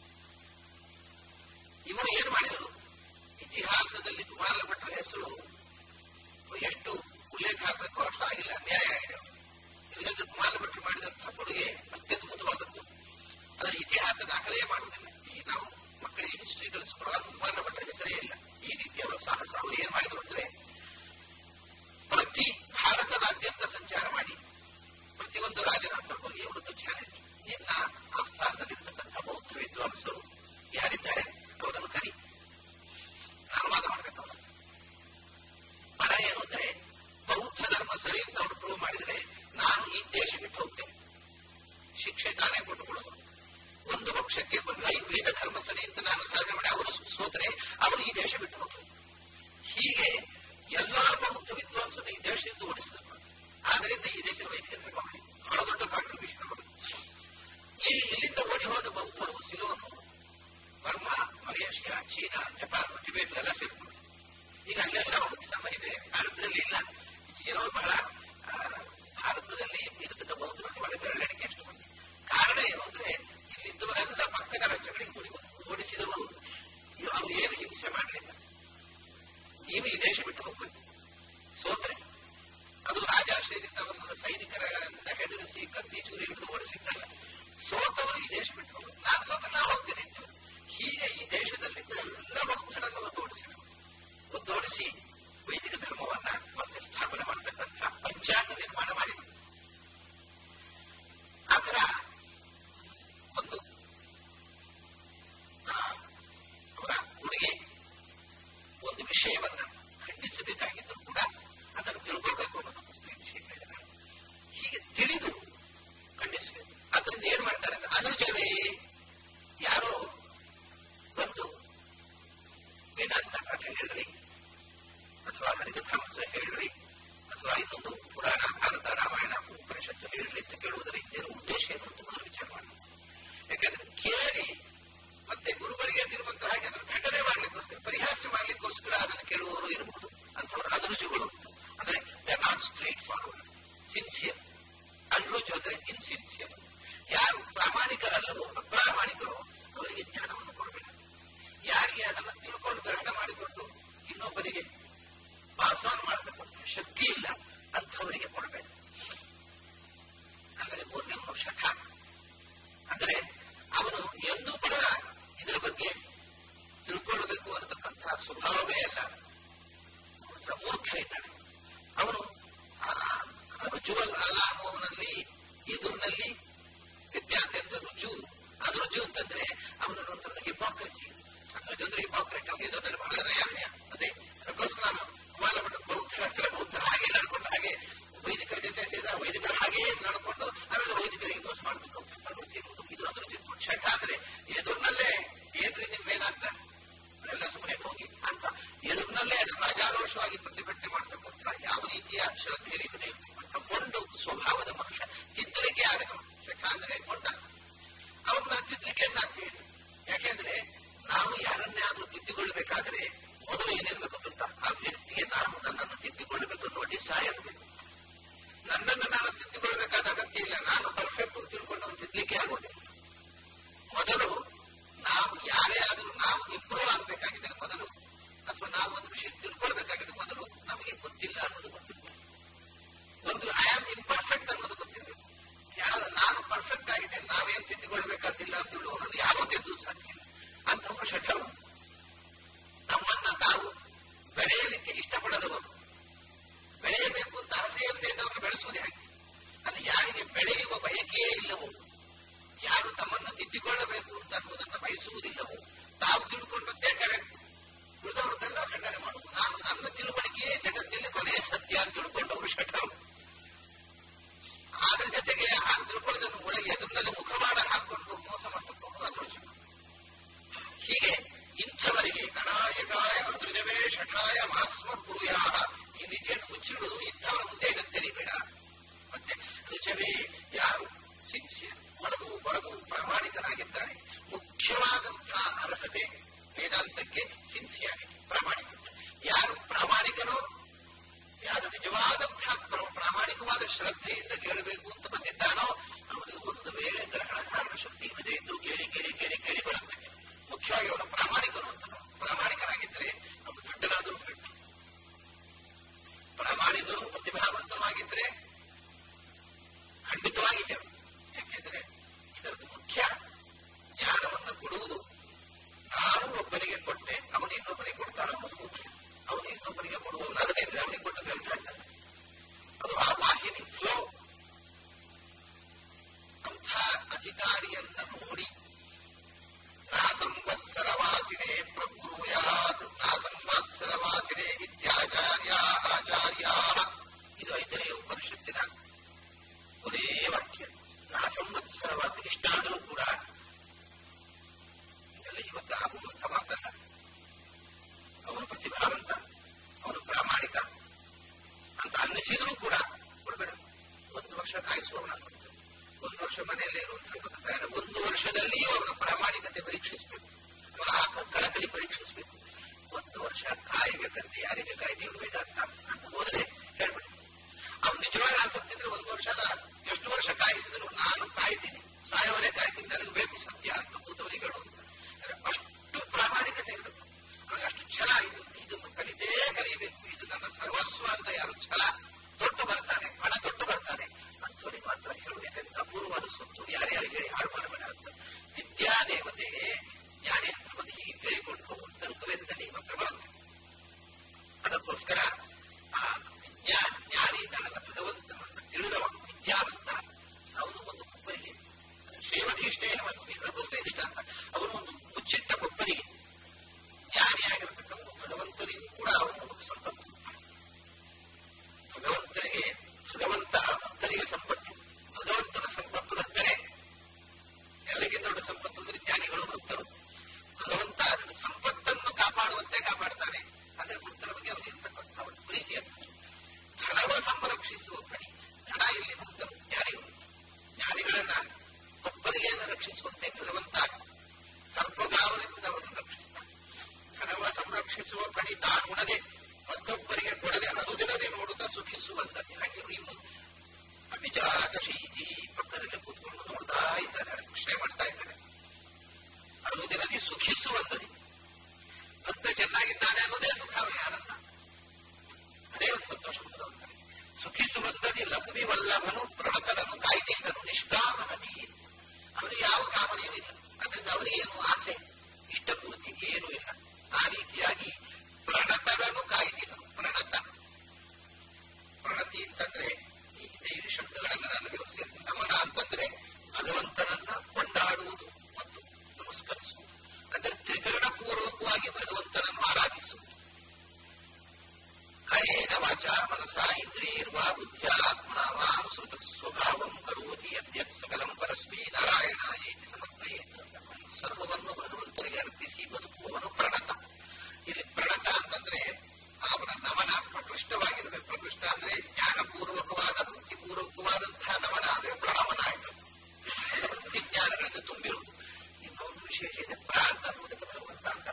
ಇವರು ಏನು ಮಾಡಿದರು ಇತಿಹಾಸದಲ್ಲಿ ಕುಮಾರ ಭಟ್ರ ಹೆಸರು ಎಷ್ಟು ಉಲ್ಲೇಖ ಆಗಬೇಕು ಅಷ್ಟು ಆಗಿಲ್ಲ ಅನ್ಯಾಯ ಆಗಿದೆ ಇದರಿಂದ ಕುಮಾರ ಭಟ್ರು ಮಾಡಿದಂತಹ ಕೊಡುಗೆ ಅತ್ಯದ್ಭುತವಾದದ್ದು ಅದರ ಇತಿಹಾಸ ದಾಖಲೆಯೇ ಮಾಡುವುದಿಲ್ಲ ಈ ನಾವು ಮಕ್ಕಳಿಗೆ ಹಿಸ್ಟ್ರಿ ಕಲಿಸಿಕೊಡುವಾಗ ಕುಮಾರ ಭಟ್ರ ಹೆಸರೇ ಇಲ್ಲ ಈ ರೀತಿ ಅವರ ಸಾಹಸ ಅವರು ಏನ್ ಮಾಡಿದ್ರು ಅಂದ್ರೆ ಪ್ರತಿ ಭಾರತದಾದ್ಯಂತ ಸಂಚಾರ ಮಾಡಿ ಪ್ರತಿಯೊಂದು ರಾಜನ ಹತ್ರ ಹೋಗಿ ಅವರದ್ದು ಚಾಲೆಂಜ್ ನಿನ್ನ ಆಸ್ಥಾನದಲ್ಲಿರ್ತಕ್ಕಂಥ ಬೌದ್ಧ ವಿದ್ವಾಂಸರು ಯಾರಿದ್ದಾರೆ ಅವರನ್ನು ಕರಿ ನಾನು ವಾದ ಮಾಡಬೇಕು ಅವರ ಪಡ ಏನು ಅಂದ್ರೆ ಬೌದ್ಧ ಧರ್ಮ ಸರಿ ಅಂತ ಅವರು ಪ್ರೂವ್ ಮಾಡಿದರೆ ನಾನು ಈ ದೇಶ ಬಿಟ್ಟು ಹೋಗ್ತೇನೆ ಶಿಕ್ಷೆ ತಾನೇ ಕೊಟ್ಟುಕೊಳ್ಳೋದು ಒಂದು ಪಕ್ಷಕ್ಕೆ ವೇದ ಧರ್ಮ ಸರಿ ಅಂತ ನಾನು ಸಾಧನೆ ಮಾಡಿ ಅವರು ಸೋತರೆ ಅವರು ಈ ದೇಶ ಬಿಟ್ಟು ಹೋಗ್ತಾರೆ ಹೀಗೆ ಎಲ್ಲಾ ಬೌದ್ಧ ವಿದ್ವಾಂಸರು ಈ ದೇಶದಿಂದ ಓಡಿಸಿದರು ಆದ್ದರಿಂದ ಈ ದೇಶದ ವೈದಿಕ ಧರ್ಮ ಮಾಡಿ ಬಹಳ ದೊಡ್ಡ ಕಾಂಟ್ರಿಬ್ಯೂಷನ್ ಅವರು ಈ ಇಲ್ಲಿಂದ ಓಡಿ ಹೋದ ಬೌದ್ಧರು Ceylon Burma Malaysia China Japan Tibet ಎಲ್ಲ ಸೇರ್ಕೊಂಡು ಈಗ ಅಲ್ಲೆಲ್ಲ ಹೋಗುತ್ತೆ ನಮ್ಮ ಇದೆ ಭಾರತದಲ್ಲಿ ಇಲ್ಲ ಏನೋ ಬಹಳ ಭಾರತದಲ್ಲಿ ಇರತಕ್ಕ ಬೌದ್ಧರಲ್ಲಿ ಒಳ್ಳೆ ಬೆರಳಿಕೆ ಎಷ್ಟು ಮಂದಿ ಕಾರಣ ಏನು ಅಂದ್ರೆ ಇಲ್ಲಿದ್ದವರೆಲ್ಲ ಪಕ್ಕದ ರಾಜ್ಯಗಳಿಗೆ ಓಡಿ ಓಡಿಸಿದವರು ಅವರು ಏನು ಹಿಂಸೆ ಮಾಡಲಿಲ್ಲ ನೀವು ಈ ದೇಶ ಬಿಟ್ಟು ಹೋಗ್ಬೇಕು ಸೋತ್ರೆ ಅದು ರಾಜಾಶ್ರಯದಿಂದ ಅವರನ್ನು ಸೈನಿಕರಿಂದ ಹೆದರಿಸಿ ಕತ್ತಿ ಚೂರಿ ಹಿಡಿದು ಓಡಿಸಿದ್ದಲ್ಲ ಸೋತವರು ಈ ದೇಶ ಬಿಟ್ಟು ಹೋಗ್ಬೇಕು ನಾನು ಸೋತ ನಾ ಹೋಗ್ತೇನೆ ಅಂತ ಹೀಗೆ ಈ ದೇಶದಲ್ಲಿದ್ದ ಎಲ್ಲ ಬೌದ್ಧರನ್ನು ಒದ್ದೋಡಿಸಿದರು ಒದ್ದೋಡಿಸಿ ವೈದಿಕ ಧರ್ಮವನ್ನ ಮತ್ತೆ ಸ್ಥಾಪನೆ ಮಾಡತಕ್ಕಂಥ ಪಂಚಾಂಗ ನಿರ್ಮಾಣ ಮಾಡಿದರು ಆತರ ಒಂದು ಅವರ ಹುಡುಗಿ ಒಂದು ವಿಷಯವನ್ನ ಖಂಡಿಸಬೇಕಾಗಿದ್ದರೂ ಕೂಡ ಅದನ್ನು ತಿಳ್ಕೊಳ್ಬೇಕು ಅನ್ನೋದು ಮುಸ್ಲಿಂ ವಿಷಯಗಳಿದೆ ಹೀಗೆ ತಿಳಿದು ಖಂಡಿಸಬೇಕು ಅದರಿಂದ ಏನ್ ಮಾಡ್ತಾರೆ ಅಂದ್ರೆ ಅನುಜವೇ ಯಾರೋ ಒಂದು ವೇದಾಂತ ಪಾಠ ಹೇಳ್ರಿ ಅಥವಾ ಹರಿಕಥಾಂಸ ಹೇಳ್ರಿ ಅಥವಾ ಇನ್ನೊಂದು ಪುರಾಣ ಭಾರತ ರಾಮಾಯಣ ಉಪನಿಷತ್ತು ಹೇಳ್ರಿ ಅಂತ ಕೇಳುವುದರಿಂದ ಏನು ಉದ್ದೇಶ ಏನು ಅಂತ ಮೊದಲು ವಿಚಾರ ಮಾಡಿ ಯಾಕಂದ್ರೆ ಕೇಳಿ ಮತ್ತೆ ಗುರುಗಳಿಗೆ ಅಂತಿರುವಂತಹ ಹಾಗೆ ಅದನ್ನು ಖಂಡನೆ ಮಾಡ್ಲಿಕ್ಕೋಸ್ಕರ ಪರಿಹಾಸ ಮಾಡ್ಲಿಕ್ಕೋಸ್ಕರ ಅದನ್ನು ಕೇಳುವವರು ಇರಬಹುದು ಅಂಥವ್ರು ಅನುರುಜುಗಳು ಅಂದ್ರೆ they not straightforward sincere ಅನುರುಜು ಅಂದ್ರೆ ಇನ್ಸಿನ್ಸಿಯರ್ ಯಾರು ಪ್ರಾಮಾಣಿಕರಲ್ಲವೋ ಅಪ್ರಾಮಾಣಿಕರು ಅವರಿಗೆ ಜ್ಞಾನವನ್ನು ಕೊಡಬೇಕು ಯಾರಿಗೆ ಅದನ್ನು ತಿಳ್ಕೊಂಡು ಗ್ರಹಣ ಮಾಡಿಕೊಂಡು ಇನ್ನೊಬ್ಬರಿಗೆ ಪಾಸ್ ಆನ್ ಮಾಡತಕ್ಕಂಥ ಶಕ್ತಿ ಇಲ್ಲ ಅಂಥವರಿಗೆ ಕೊಡಬೇಕು ಆಮೇಲೆ ಮೂರನೇ ಶಠ ಅಂದ್ರೆ ಅವನು ಎಂದೂ ಕೂಡ ಇದರ ಬಗ್ಗೆ ತಿಳ್ಕೊಳ್ಳಬೇಕು ಅನ್ನತಕ್ಕಂಥ ಸ್ವಭಾವವೇ ಅಲ್ಲ ಮೂರ್ಖ ಇದ್ದಾನೆ ಅವನು ರುಜುವಲ್ ಅಲಾಮೋನಲ್ಲಿ ಎದುರಿನಲ್ಲಿ ವ್ಯತ್ಯಾಸ ಅಂತ ರುಜು ಅದು ರುಜು ಅಂತಂದ್ರೆ ಅವನ ಒಂಥರ ಹಿಪಾಕ್ರೆಸಿ ರುಜು ಅಂದ್ರೆ ಹಿಪಾಕ್ರೆಟ್ ಅವ್ನು ಎದುರಿನಲ್ಲಿ ಬಹಳ ನಯಾನ್ಯ ಅದೇ ಅದಕ್ಕೋಸ್ಕರ ನಾನು ಕುಮಾರಮಠ ಬೌದ್ಧ ಹತ್ತಿರ ಬೌದ್ಧರ ಹಾಗೆ ನಡ್ಕೊಂಡು ಹಾಗೆ ವೈದಿಕರ ಜೊತೆ ಸೇರಿದ ವೈದಿಕರ ಹಾಗೆ ನಡ್ಕೊಂಡು ಆಮೇಲೆ ವೈದಿಕರಿಗೆ ಮೋಸ ಮಾಡತಕ್ಕಂಥ ಪ್ರವೃತ್ತಿ ಇರುವುದು ಇದು ಅದ್ರ ಜೊತೆ ಶಠ ಅಂದ್ರೆ ಎದುರಿನಲ್ಲೇ ಏನ್ರಿ ನಿಮ್ ವೇದಾಂತ ಎಲ್ಲ ಸುಮ್ಮನೆ ಹೋಗಿ ಅಂತ ಎದುರಿನಲ್ಲೇ ಅದನ್ನು ರಾಜಾರೋಷವಾಗಿ ಪ್ರತಿಭಟನೆ ಮಾಡತಕ್ಕಂಥ ಯಾವ ರೀತಿಯ ಶ್ರದ್ಧೆಯಲ್ಲಿ ಇರದೇ ಇರತಕ್ಕಂಥ ಒಂದು ಸ್ವಭಾವದ ಮನುಷ್ಯ ತಿದ್ದಲಿಕ್ಕೆ ಆಗದ ಶಠ ಅಂದ್ರೆ ಕೊಂಡ ಅವನ್ನ ತಿದ್ದಲಿಕ್ಕೆ ಸಾಧ್ಯ ಇಲ್ಲ ಯಾಕೆಂದ್ರೆ ನಾವು ಯಾರನ್ನೇ ಆದ್ರೂ ತಿದ್ದಿಕೊಳ್ಳಬೇಕಾದ್ರೆ ಏನು ತಿದ್ದುಕೊಳ್ಬೇಕಾದಿಲ್ಲ ಅಂತ ಹೇಳುವವನನ್ನು ಯಾರೋ ತೆದ್ದು ಸಾಧ್ಯ ಇಲ್ಲ ಅಂಥವರು ಶಠರು ತಮ್ಮನ್ನ ತಾವು ಬೆಳೆಯಲಿಕ್ಕೆ ಇಷ್ಟಪಡದವರು ಬೆಳೆಯಬೇಕು ಅಂತ ಆಸೆ ಇಲ್ಲದೆ ಇದ್ದವರನ್ನು ಬೆಳೆಸುವುದೇ ಹಾಗೆ ಅದು ಯಾರಿಗೆ ಬೆಳೆಯುವ ಬಯಕೆಯೇ ಇಲ್ಲವೋ ಯಾರು ತಮ್ಮನ್ನು ತಿದ್ದಿಕೊಳ್ಳಬೇಕು ಅಂತ ಅನ್ನುವುದನ್ನು ಬಯಸುವುದಿಲ್ಲವೋ ತಾವು ತಿಳ್ಕೊಂಡದ್ದೇ ಕರೆಕ್ಟ್ ಉಳಿದವರದೆಲ್ಲ ಖಂಡನೆ ಮಾಡುವುದು ನಾನು ನನ್ನ ತಿಳುವಳಿಕೆಯೇ ಜಗತ್ತಿನಲ್ಲಿ ಕೊನೆಯ ಸತ್ಯ ಅಂತ ತಿಳ್ಕೊಂಡವರು ಶಠರು ಅದರ ಜೊತೆಗೆ ಹಾಗೆ ತಿಳ್ಕೊಳ್ಳೋದನ್ನು ಒಳಗೆ ಎದುರಿನಲ್ಲಿ ಮುಖವಾಡ ಹಾಕೊಂಡು ಮೋಸ ಮಾಡಬೇಕು ಅದೃಷ್ಟ ಹೀಗೆ ಇಂಥವರಿಗೆ ಗಣಾಯಕಾಯ ಧೃಜವೇ ಶಠಾಯ ಮಾಸ್ಮ ಕುರುಯಾಹ ಈ ರೀತಿಯನ್ನು ಮುಚ್ಚಿಡುವುದು ಇಂಥವರ ಮುಂದೆ ಇದನ್ನು ತೆರಿಬೇಡ ಮತ್ತೆ ರುಚವೇ ಯಾರು ಸಿನ್ಸಿಯರ್ ಒಳಗು ಹೊರಗು ಪ್ರಾಮಾಣಿಕನಾಗಿದ್ದಾರೆ ಮುಖ್ಯವಾದಂತಹ ಅರ್ಹತೆ ವೇದಾಂತಕ್ಕೆ ಸಿನ್ಸಿಯಾರಿಟಿ ಪ್ರಾಮಾಣಿಕತೆ ಯಾರು ಪ್ರಾಮಾಣಿಕನೋ ಯಾರು ನಿಜವಾದಂತಹ ಪ್ರಾಮಾಣಿಕವಾದ ಶ್ರದ್ಧೆಯಿಂದ ಕೇಳಬೇಕು ಅಂತ ಬಂದಿದ್ದಾನೋ ಅವನಿಗೆ ಒಂದು ವೇಳೆ ಗ್ರಹಣ ಕಾರಣ ಶಕ್ತಿ ಇಲ್ಲದೆ ಇದ್ರು ಕೇಳಿ ಕೇಳಿ ಕೇಳಿ ಕೇಳಿ ಬರುತ್ತೆ ಮುಖ್ಯವಾಗಿ ಅವನು ಪ್ರಾಮಾಣಿಕನು ಅಂತ ಪ್ರಾಮಾಣಿಕನಾಗಿದ್ದರೆ ಅವನು ದೊಡ್ಡನಾದರೂ ಬಿಟ್ಟು ಪ್ರಾಮಾಣಿಕನು ಪ್ರತಿಭಾವಂತನಾಗಿದ್ದರೆ ಖಂಡಿತವಾಗಿ ಹೇಳು ಯಾಕೆಂದ್ರೆ ಇದರದ್ದು ಮುಖ್ಯ ಜ್ಞಾನವನ್ನು ಕೊಡುವುದು ನಾನು ಒಬ್ಬರಿಗೆ ಕೊಟ್ಟೆ ಅವನು ಇನ್ನೊಬ್ಬರಿಗೆ ಕೊಡ್ತಾನೆ ಅನ್ನೋದು ಮುಖ್ಯ ಅವನು ಇನ್ನೊಬ್ಬರಿಗೆ ಕೊಡುವವನಾಗದೇ ಇದ್ರೆ ಅವನಿಗೆ ಕೊಟ್ಟು ವ್ಯರ್ಥ ಆಗ್ತದೆ ಅದು ಆ ವಾಹಿನಿ ಫ್ಲೋ ಅಂಥ ಅಧಿಕಾರಿಯನ್ನ ನೋಡಿ ನಾ ಸಂವತ್ಸರವಾಸಿನೇ ಪ್ರಬ್ರೂಯಾತ್ ನಾ ಸಂವತ್ಸರವಾಸಿನೇ ಇತ್ಯಾಚಾರ್ಯ ಆಚಾರ್ಯ ಇದು ಐದನೇ ಉಪನಿಷತ್ತಿನ ಒಂದೇ ವಾಕ್ಯ ನಾ ಸಂವತ್ಸರವಾಸಿ ಇಷ್ಟಾದರೂ ಕೂಡ ಇದೆಲ್ಲ ಇವತ್ತು ಆಗುವಂಥ ಮಾತಲ್ಲ ಅವನು ಪ್ರತಿಭಾವಂತ ಅವನು ಪ್ರಾಮಾಣಿಕ ಅಂತ ಅನ್ನಿಸಿದರೂ ಕೂಡ ಕೊಡಬೇಡ ಒಂದು ವರ್ಷ ಕಾಯಿಸುವವನಾಗ್ಬಿಡ್ತಾನೆ ಒಂದು ವರ್ಷ ಮನೆಯಲ್ಲೇ ಇರುವಂತ ಹೇಳ್ಬೇಕಾದ್ರೆ ಒಂದು ವರ್ಷದಲ್ಲಿಯೂ ಅವನ ಪ್ರಾಮಾಣಿಕತೆ ಪರೀಕ್ಷಿಸಬೇಕು ಅವನ ಆಕ ಕಳಕಳಿ ಪರೀಕ್ಷಿಸಬೇಕು ಒಂದು ವರ್ಷ ಕಾಯಬೇಕಂತೆ ಯಾರಿಗೆ ಕಾಯ್ದೆಯವರು ವೇದಾಂತ ಅಂತ ಹೋದ್ರೆ ಹೇಳ್ಬಿಡಿ ಅವ್ನು ನಿಜವಾದ ಆಸಕ್ತಿ ಇದ್ರೆ ಒಂದು ವರ್ಷನ ಎಷ್ಟು ವರ್ಷ ಕಾಯಿಸಿದ್ರು ನಾನು ಕಾಯ್ತೀನಿ ಸಾಯವರೇ ಕಾಯ್ತೀನಿ ನನಗೆ ಬೇಕು ಸತ್ಯ ಅಂತ ಕೂತವರಿಗೆ ಹೇಳುವಂತ ಅಷ್ಟು ಪ್ರಾಮಾಣಿಕತೆ ಇರಬೇಕು ಅವನಿಗೆ ಅಷ್ಟು ಛಲ ಇದು ಇದನ್ನು ಕಲಿತೇ ಕಲಿಯಬೇಕು ಇದು ನನ್ನ ಸರ್ವಸ್ವ ಅಂತ ಯಾರು ಛಲ ತೊಟ್ಟು ಬರ್ತಾನೆ ಹಣ ತೊಟ್ಟು ಬರ್ತಾನೆ ಅಂಥವರಿಗೆ ಮಾತ್ರ ಹೇಳಬೇಕಂತ ಅಪೂರ್ವವಾದ ಸ್ವತ್ತು ಯಾರ್ಯಾರಿಗೆ ಹೇಳಿ ಹಾಳು ಮಾಡಬೇಡ ಅಂತ ವಿದ್ಯಾದೇವತೆ ಜ್ಞಾನಿ ಹತ್ರವನ್ನು ಹೀಗೆ ಕೇಳಿಕೊಂಡು ಹೋಗುವಂತ ವೇದದಲ್ಲಿ ಮಾತ್ರ ಬರುತ್ತೆ ಅದಕ್ಕೋಸ್ಕರ ಆ ವಿದ್ಯಾ ಜ್ಞಾನಿ ಇದ್ದಾನಲ್ಲ ಭಗವಂತನನ್ನು ತಿಳಿದವ ವಿದ್ಯಾವಂತ ಅವನು ಒಂದು ಕೊಬ್ಬರಿಗೆ ಶ್ರೀಮಧಿಷ್ಠೇ ವಸ್ಮಿ ರಘುಶ್ರೇಷ್ಠ ಅಂತ ಅವನು ಒಂದು ಮುಚ್ಚಿಟ್ಟ ಕೊಬ್ಬರಿಗೆ ಜ್ಞಾನಿಯಾಗಿರತಕ್ಕವನು ಭಗವಂತನಿಗೂ ಕೂಡ ಅವನು ಒಂದು ಸಂಪತ್ತು ಭಗವಂತನಿಗೆ ಭಗವಂತ ಭಕ್ತರಿಗೆ ಸಂಪತ್ತು ಭಗವಂತನ ಸಂಪತ್ತು ಭಕ್ತರೇ ಎಲ್ಲಕ್ಕಿಂತ ದೊಡ್ಡ ಸಂಪತ್ತು ಅಂದ್ರೆ ಜ್ಞಾನಿಗಳು ಭಕ್ತರು ಭಗವಂತ ಅದನ್ನು ಸಂಪತ್ತನ್ನು ಕಾಪಾಡುವಂತೆ ಕಾಪಾಡ್ತಾನೆ ಅದೇ ಭಕ್ತರ ಬಗ್ಗೆ ಅವನಿರ್ತಕ್ಕಂಥ ಒಂದು ಪ್ರೀತಿಯ ಧನವ ಸಂರಕ್ಷಿಸುವ ಪಡಿ ಧನ ಇಲ್ಲಿ ಭಕ್ತರು ಜ್ಞಾನಿಗಳು ಜ್ಞಾನಿಗಳನ್ನ ಒಬ್ಬರಿಗೆಯನ್ನು ರಕ್ಷಿಸುವಂತೆ ಭಗವಂತ ಸರ್ಪಗಾವಲಿಂದ ಅವರನ್ನು ರಕ್ಷಿಸ್ತಾನೆ ಧನವ ಸಂರಕ್ಷಿಸುವ ಪಡಿ ತಾನುಣದೆ ಮತ್ತೊಬ್ಬರಿಗೆ ಕೊಡದೆ ಅನುದಿನದೆ ನೋಡುತ್ತಾ ಸುಖಿಸುವಂತೆ ಹಾಗೆ ಇನ್ನು ಅಭಿಜಾತ ಶೀತಿ ಪಕ್ಕದಲ್ಲಿ ಕೂತ್ಕೊಂಡು ನೋಡ್ತಾ ಇದ್ದಾರೆ ರಕ್ಷಣೆ ಮಾಡ್ತಾ ಇದ್ದಾರೆ ಅನುದಿನದಿ ಸುಖಿಸುವಂತದೆ ಭಕ್ತ ಚೆನ್ನಾಗಿದ್ದಾನೆ ಅನ್ನೋದೇ ಸುಖ ಅವನಿಗೆ ಆನಂದ ಅದೇ ಒಂದು ಸಂತೋಷ ಭಗವಂತನಿಗೆ ಸುಖಿಸುವಂತದಿ ಲಕ್ಷ್ಮಿ ವಲ್ಲಭನು ಪ್ರಣತನನು ಕಾಯ್ದಿದ್ದನು ನಿಷ್ಕಾಮನದಿ ಅವನಿಗೆ ಯಾವ ಕಾಮನೆಯೂ ಇಲ್ಲ ಅದರಿಂದ ಅವನಿಗೇನು ಆಸೆ ಇಷ್ಟಪೂರ್ತಿ ಏನೂ ಇಲ್ಲ ಆ ರೀತಿಯಾಗಿ ಪ್ರಣತನನು ಕಾಯ್ದಿದ್ದನು ಪ್ರಣತ ಪ್ರಣತಿ ಅಂತಂದ್ರೆ ಈ ದೈವಿ ಶಬ್ದಗಳನ್ನ ನಾನು ವಿವರಿಸಿ ನಮನ ಅಂತಂದ್ರೆ ಭಗವಂತನನ್ನ ಕೊಂಡಾಡುವುದು ಮತ್ತು ನಮಸ್ಕರಿಸುವುದು ಅಂದರೆ ತ್ರಿಕರಣ ಪೂರ್ವಕವಾಗಿ ಭಗವಂತನನ್ನು ಆರಾಧಿಸುವುದು ಕಯೇನ ವಾಚ ಮನಸ ಇಂದ್ರಿಯರ್ವಾ ಬುದ್ಧ್ಯಾತ್ಮನ ವಾನುಸೃತ ಸ್ವಭಾವಂ ಕರೋತಿ ಯದ್ಯತ್ ಸಕಲಂ ಪರಸ್ಮೈ ನಾರಾಯಣಾಯೇತಿ ಸಮರ್ಪಯೇತ್ ಸರ್ವವನ್ನು ಭಗವಂತನಿಗೆ ಅರ್ಪಿಸಿ ಬದುಕುವವನು ಪ್ರಣತ ಇಲ್ಲಿ ಪ್ರಣತ ಅಂತಂದ್ರೆ ಅವನ ನಮನ ಪ್ರಕೃಷ್ಟವಾಗಿರಬೇಕು ಪ್ರಕೃಷ್ಟ ಅಂದ್ರೆ ಜ್ಞಾನಪೂರ್ವಕವಾದ ಭಕ್ತಿಪೂರ್ವಕವಾದಂತಹ ನಮನ ಅಂದ್ರೆ ಪ್ರಣಮನ ಆಯ್ತು ಭಕ್ತಿ ಜ್ಞಾನಗಳಿಂದ ತುಂಬಿರುವುದು ಇನ್ನೊಂದು ವಿಶೇಷ ಇದೆ ಪ್ರಾಂತ ಅನ್ನುವುದಕ್ಕೆ ಭಗವಂತ ಅಂತ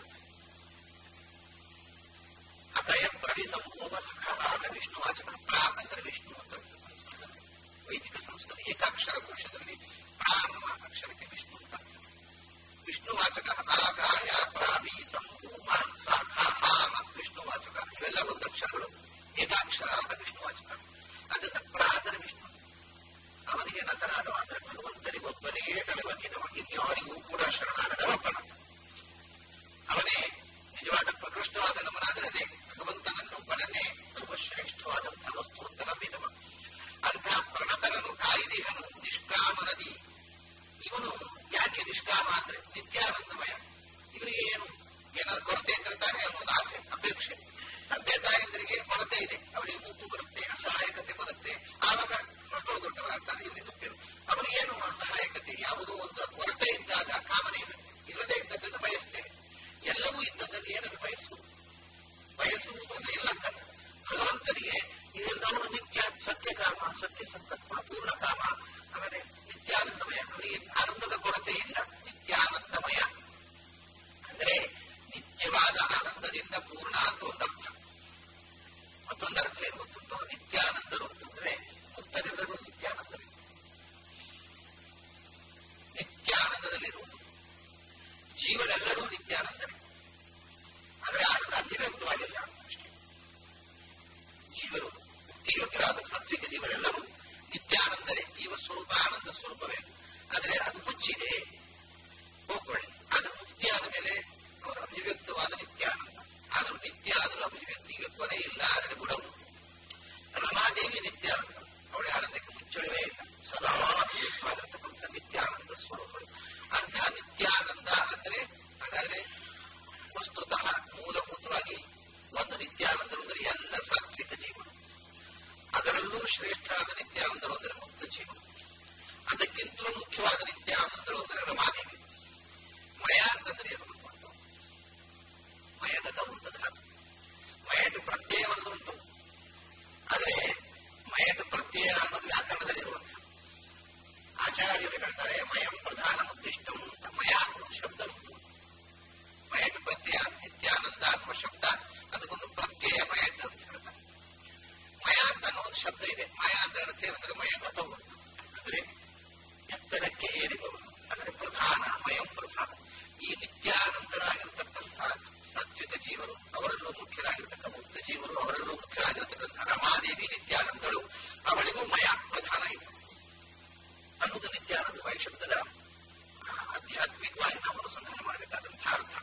ಅತಯ ಪ್ರವಿ ಸಂಭೋಗ ಸಖಾದ ವಿಷ್ಣು ವಾಚಕ ಪ್ರಾಕ್ ಅಂದರೆ ವಿಷ್ಣು ಅಂತ ಸಂಸ್ಕೃತ ವೈದಿಕ ಸಂಸ್ಕೃತ ಏಕಾಕ್ಷರ ಕೋಶದಲ್ಲಿ ಪ್ರಾಮ ಅಕ್ಷರಕ್ಕೆ ವಿಷ್ಣು ಅಂತ ವಿಷ್ಣುವಾಚಕ ಆಗಾಯ ಪ್ರಾವಿ ಸಂಭೂಮ ಶಾಖಾ ಹಾಮ ವಿಷ್ಣುವಾಚಕ ಇವೆಲ್ಲ ಒಂದು ಅಕ್ಷರಗಳು ಏಕಾಕ್ಷರ ಅಂತ ವಿಷ್ಣುವಾಚಕ ಅದನ್ನ ಪ್ರಾದರೆ ವಿಷ್ಣು ಅವನಿಗೆ ಯಾರಿಗೆ ನತನಾದವ ಅಂದ್ರೆ ಭಗವಂತನಿಗೊಬ್ಬನೇ ತಲೆಬಗ್ಗಿದವ ಇನ್ಯಾರಿಗೂ ಕೂಡ ಶರಣಾಗದವಪ್ಪನ ಅವನೇ ನಿಜವಾದ ಪ್ರಕೃಷ್ಟವಾದ ನಮನಾದರೆ ಭಗವಂತನನ್ನೊಬ್ಬನನ್ನೇ ಸರ್ವಶ್ರೇಷ್ಠವಾದಂತಹ ವಸ್ತು ಅಂತ ನಂಬಿದವ ಅಂತಹ ಪ್ರಣತನನು ಕಾಯಿದೇಹನು ನಿಷ್ಕಾಮನದಿ ಇವನು ಯಾಕೆ ನಿಷ್ಕಾಮ ಅಂದ್ರೆ ನಿತ್ಯಾನಂದಮಯ ಇವನಿಗೆ ಏನು ಏನಾದ್ರು ಕೊರತೆ ಇದ್ರೆ ತಾನೇ ಅವನೊಂದು ಆಸೆ ಅಪೇಕ್ಷೆ ತಂದೆ ತಾಯಂದರಿಗೆ ಕೊರತೆ ಇದೆ ಅವರಿಗೆ ಮುಪ್ಪು ಬರುತ್ತೆ ಅಸಹಾಯಕತೆ ಬರುತ್ತೆ ಆವಾಗ ಮಕ್ಕಳು ದೊಡ್ಡವರಾಗ್ತಾರೆ ಇಲ್ಲಿ ದುಃಖರು ಅವರಿಗೆ ಏನು ಅಸಹಾಯಕತೆ ಯಾವುದೋ ಒಂದು ಕೊರತೆ ಇದ್ದಾಗ ಕಾಮನೆ ಇರುತ್ತೆ ಇಲ್ಲದೆ ಇದ್ದದನ್ನು ಬಯಸ್ತೇವೆ ಎಲ್ಲವೂ ಇದ್ದದನ್ನು ಏನನ್ನು ಬಯಸುವುದು ಬಯಸುವುದು ಅಂದ್ರೆ ಇಲ್ಲ ಅಂತ ಭಗವಂತನಿಗೆ ಇದೆಲ್ಲವೂ ನಿತ್ಯ ಸತ್ಯಕಾಮ ಸತ್ಯ ಸಂಕಲ್ಪ ಪೂರ್ಣ ಕಾಮ ಆಮೇಲೆ ನಿತ್ಯಾನಂದಮಯ ಅವನಿಗೆ ಆನಂದದ ಕೊರತೆ ಇಲ್ಲ ನಿತ್ಯಾನಂದಮಯ ಅಂದ್ರೆ ನಿತ್ಯವಾದ ಆನಂದದಿಂದ ಪೂರ್ಣ ಅಂತ ಒಂದರ್ಥ ಮತ್ತೊಂದು ಅರ್ಥ ಏನು ಗೊತ್ತುಂಟು ನಿತ್ಯಾನಂದರು ಅಂತಂದ್ರೆ ಮುಕ್ತರೆಲ್ಲರೂ ನಿತ್ಯಾನಂದರು ನಿತ್ಯಾನಂದದಲ್ಲಿರುವುದು ಜೀವರೆಲ್ಲರೂ ನಿತ್ಯಾನಂದರೇ ಆದರೆ ಆನಂದ ಅತಿವ್ಯಕ್ತವಾಗಿಲ್ಲ ಅಷ್ಟೇ ಜೀವರು ಮುಕ್ತಿಯೋಗ್ಯರಾದ ಸಾತ್ವಿಕ ಜೀವರೆಲ್ಲರೂ ನಿತ್ಯಾನಂದರೇ ಜೀವ ಸ್ವರೂಪ ಆನಂದ ಸ್ವರೂಪವೇ ಆದರೆ ಅದು ಮುಚ್ಚಿದೆ ಹೋಗ್ಕೊಳ್ಳಿ ಅದು ಮುಕ್ತಿಯಾದ ಮೇಲೆ ಅವರ ಅಭಿವ್ಯಕ್ತವಾದ ನಿತ್ಯಾನಂದ ಆದರೂ ನಿತ್ಯ ಆದರೂ ಅಭಿವ್ಯಕ್ತಿಗೆ ಕೊನೆ ಇಲ್ಲ ಆದರೆ ಬುಡವು ರಮಾದೇವಿ ನಿತ್ಯಾನಂದ ಅವಳ ಆನಂದಕ್ಕೆ ಮುಚ್ಚಳವೇ ಇಲ್ಲ ಸದಾ ಅಭಿವ್ಯಕ್ತವಾಗಿರತಕ್ಕಂಥ ನಿತ್ಯಾನಂದ ಸ್ವರೂಪಗಳು ಅಂತಹ ನಿತ್ಯಾನಂದ ಅಂದ್ರೆ ಹಾಗಾದ್ರೆ ವಸ್ತುತಃ ಮೂಲಭೂತವಾಗಿ ಒಂದು ನಿತ್ಯಾನಂದರು ಅಂದರೆ ಎಲ್ಲ ಸಾತ್ವಿಕ ಜೀವನ ಅದರಲ್ಲೂ ಶ್ರೇಷ್ಠವಾದ ನಿತ್ಯಾನಂದರು ಅಂದರೆ ಮುಕ್ತ ಜೀವನ ಅದಕ್ಕಿಂತಲೂ ಮುಖ್ಯವಾದ ನಿತ್ಯಾನಂದರು ಅಂದರೆ ರಮಾದೇವಿ ಮಯ ಅಂತಂದ್ರೆ ಏನು ಗೊತ್ತುಂಟು ಮಯದ ಒಂದು ಧಾತು ಮಯದ ಪ್ರತ್ಯಯ ಒಂದುಂಟು ಆದರೆ ಮಯದ ಪ್ರತ್ಯಯ ಅನ್ನೋದು ವ್ಯಾಕರಣದಲ್ಲಿರುವಂತಹ ಆಚಾರ್ಯರು ಹೇಳ್ತಾರೆ ಮಯಂ ಪ್ರಧಾನ ಉದ್ದಿಷ್ಟಂ ಅಂತ ಮಯ ಅನ್ನೋದು ಶಬ್ದ ಉಂಟು ಮಯದ ಪ್ರತ್ಯಯ ನಿತ್ಯಾನಂದ ಅನ್ನುವ ಶಬ್ದ ಅದಕ್ಕೊಂದು ಪ್ರತ್ಯಯ ಮಯಟ್ ಅಂತ ಹೇಳ್ತಾರೆ ಮಯ ಅಂತ ಅನ್ನೋದು ಶಬ್ದ ಇದೆ ಮಯ ಅಂತ ಅರ್ಥ ಏನಂದ್ರೆ ಮಯ ಗತವು ಅಂದ್ರೆ ಎತ್ತರಕ್ಕೆ ಏರಿದವರು ಅಂದರೆ ಪ್ರಧಾನ ಮಯಂ ಪ್ರಧಾನ ಈ ನಿತ್ಯಾನಂದರಾಗಿರ್ತಕ್ಕಂತಹ ಸಾತ್ವಿಕ ಜೀವರು ಅವರಲ್ಲೂ ಮುಖ್ಯರಾಗಿರ್ತಕ್ಕ ಮುಕ್ತ ಜೀವರು ಅವರಲ್ಲೂ ಮುಖ್ಯರಾಗಿರ್ತಕ್ಕಂಥ ರಮಾದೇವಿ ನಿತ್ಯಾನಂದಳು ಅವಳಿಗೂ ಮಯ ಪ್ರಧಾನ ಇದೆ ಅನ್ನೋದು ನಿತ್ಯಾನಂದ ಶಬ್ದದ ಆಧ್ಯಾತ್ಮಿಕವಾಗಿ ನಾವು ಅನುಸಂಧಾನ ಮಾಡಬೇಕಾದಂತಹ ಅರ್ಥ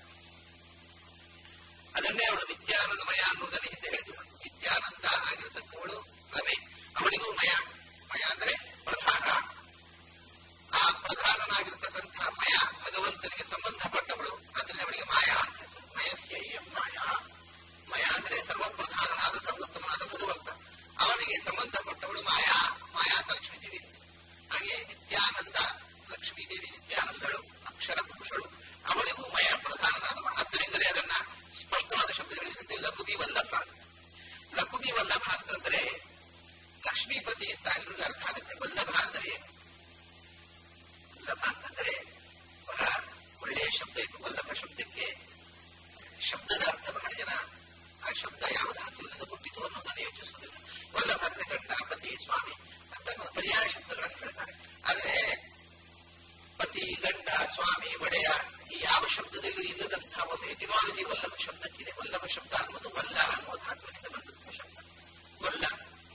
ಅದನ್ನೇ ಅವಳು ನಿತ್ಯಾನಂದಮಯ ಅನ್ನೋದನ್ನು ಹಿಂದೆ ಹೇಳಿದ್ರು ನಿತ್ಯಾನಂದ ಆಗಿರತಕ್ಕವಳು ರಮೆ ಅವಳಿಗೂ ಮಯ ಮಯ ಅಂದ್ರೆ ಪ್ರಧಾನ ಆ ಪ್ರಧಾನನಾಗಿರ್ತಕ್ಕಂತಹ ಮಯ ಭಗವಂತನಿಗೆ ಸಂಬಂಧಪಟ್ಟವಳು ಅದರಲ್ಲಿ ಅವಳಿಗೆ ಮಾಯಾ ಅಂತ ಹೆಸರು ಮಯಸ್ಯ ಎಂ ಮಾಯಾ ಮಯ ಅಂದ್ರೆ ಸರ್ವಪ್ರಧಾನನಾದ ಸರ್ವೋತ್ತಮನಾದ ಭಗವಂತ ಅವನಿಗೆ ಸಂಬಂಧಪಟ್ಟವಳು ಮಾಯಾ ಮಾಯಾ ಲಕ್ಷ್ಮೀದೇವಿ ಹಾಗೆ ನಿತ್ಯಾನಂದ ಲಕ್ಷ್ಮೀದೇವಿ ನಿತ್ಯಾನಂದಳು ಅಕ್ಷರ ಪುರುಷಳು ಅವಳಿಗೂ ಮಯ ಪ್ರಧಾನನಾದವ ಆದ್ದರಿಂದಲೇ ಅದನ್ನ ಸ್ಪಷ್ಟವಾದ ಶಬ್ದಗಳಿಂದ ಲಘುಬಿ ವಲ್ಲಭ ಲಘುಬಿ ವಲ್ಲಭ ಅಂತಂದ್ರೆ ಲಕ್ಷ್ಮೀಪತಿ ಅಂತ ಎಲ್ರಿಗೂ ಅರ್ಥ ಆಗುತ್ತೆ ವಲ್ಲಭ ಅಂದ್ರೆ ಏನು ವಲ್ಲಭ ಅಂತಂದ್ರೆ ಬಹಳ ಒಳ್ಳೆಯ ಶಬ್ದ ಇದು ವಲ್ಲಭ ಶಬ್ದಕ್ಕೆ ಶಬ್ದದ ಅರ್ಥ ಬಹಳ ಜನ ಆ ಶಬ್ದ ಯಾವ ಧಾತುವಿನಿಂದ ಹುಟ್ಟಿತು ಅನ್ನೋದನ್ನು ಯೋಚಿಸುವುದಿಲ್ಲ ವಲ್ಲಭ ಅಂದ್ರೆ ಗಂಡ ಪತಿ ಸ್ವಾಮಿ ಅಂತ ಪರ್ಯಾಯ ಶಬ್ದಗಳನ್ನು ಹೇಳ್ತಾರೆ ಆದ್ರೆ ಪತಿ ಗಂಡ ಸ್ವಾಮಿ ಒಡೆಯ ಈ ಯಾವ ಶಬ್ದದಲ್ಲೂ ಇಲ್ಲದಂತಹ ಒಂದು ಎಟಿಮಾಲಜಿ ವಲ್ಲಭ ಶಬ್ದಕ್ಕಿದೆ ವಲ್ಲಭ ಶಬ್ದ ಅನ್ನೋದು ವಲ್ಲ ಅನ್ನುವ ಧಾತುವಿನಿಂದ ಬಂದಂತಹ ಶಬ್ದ ವಲ್ಲ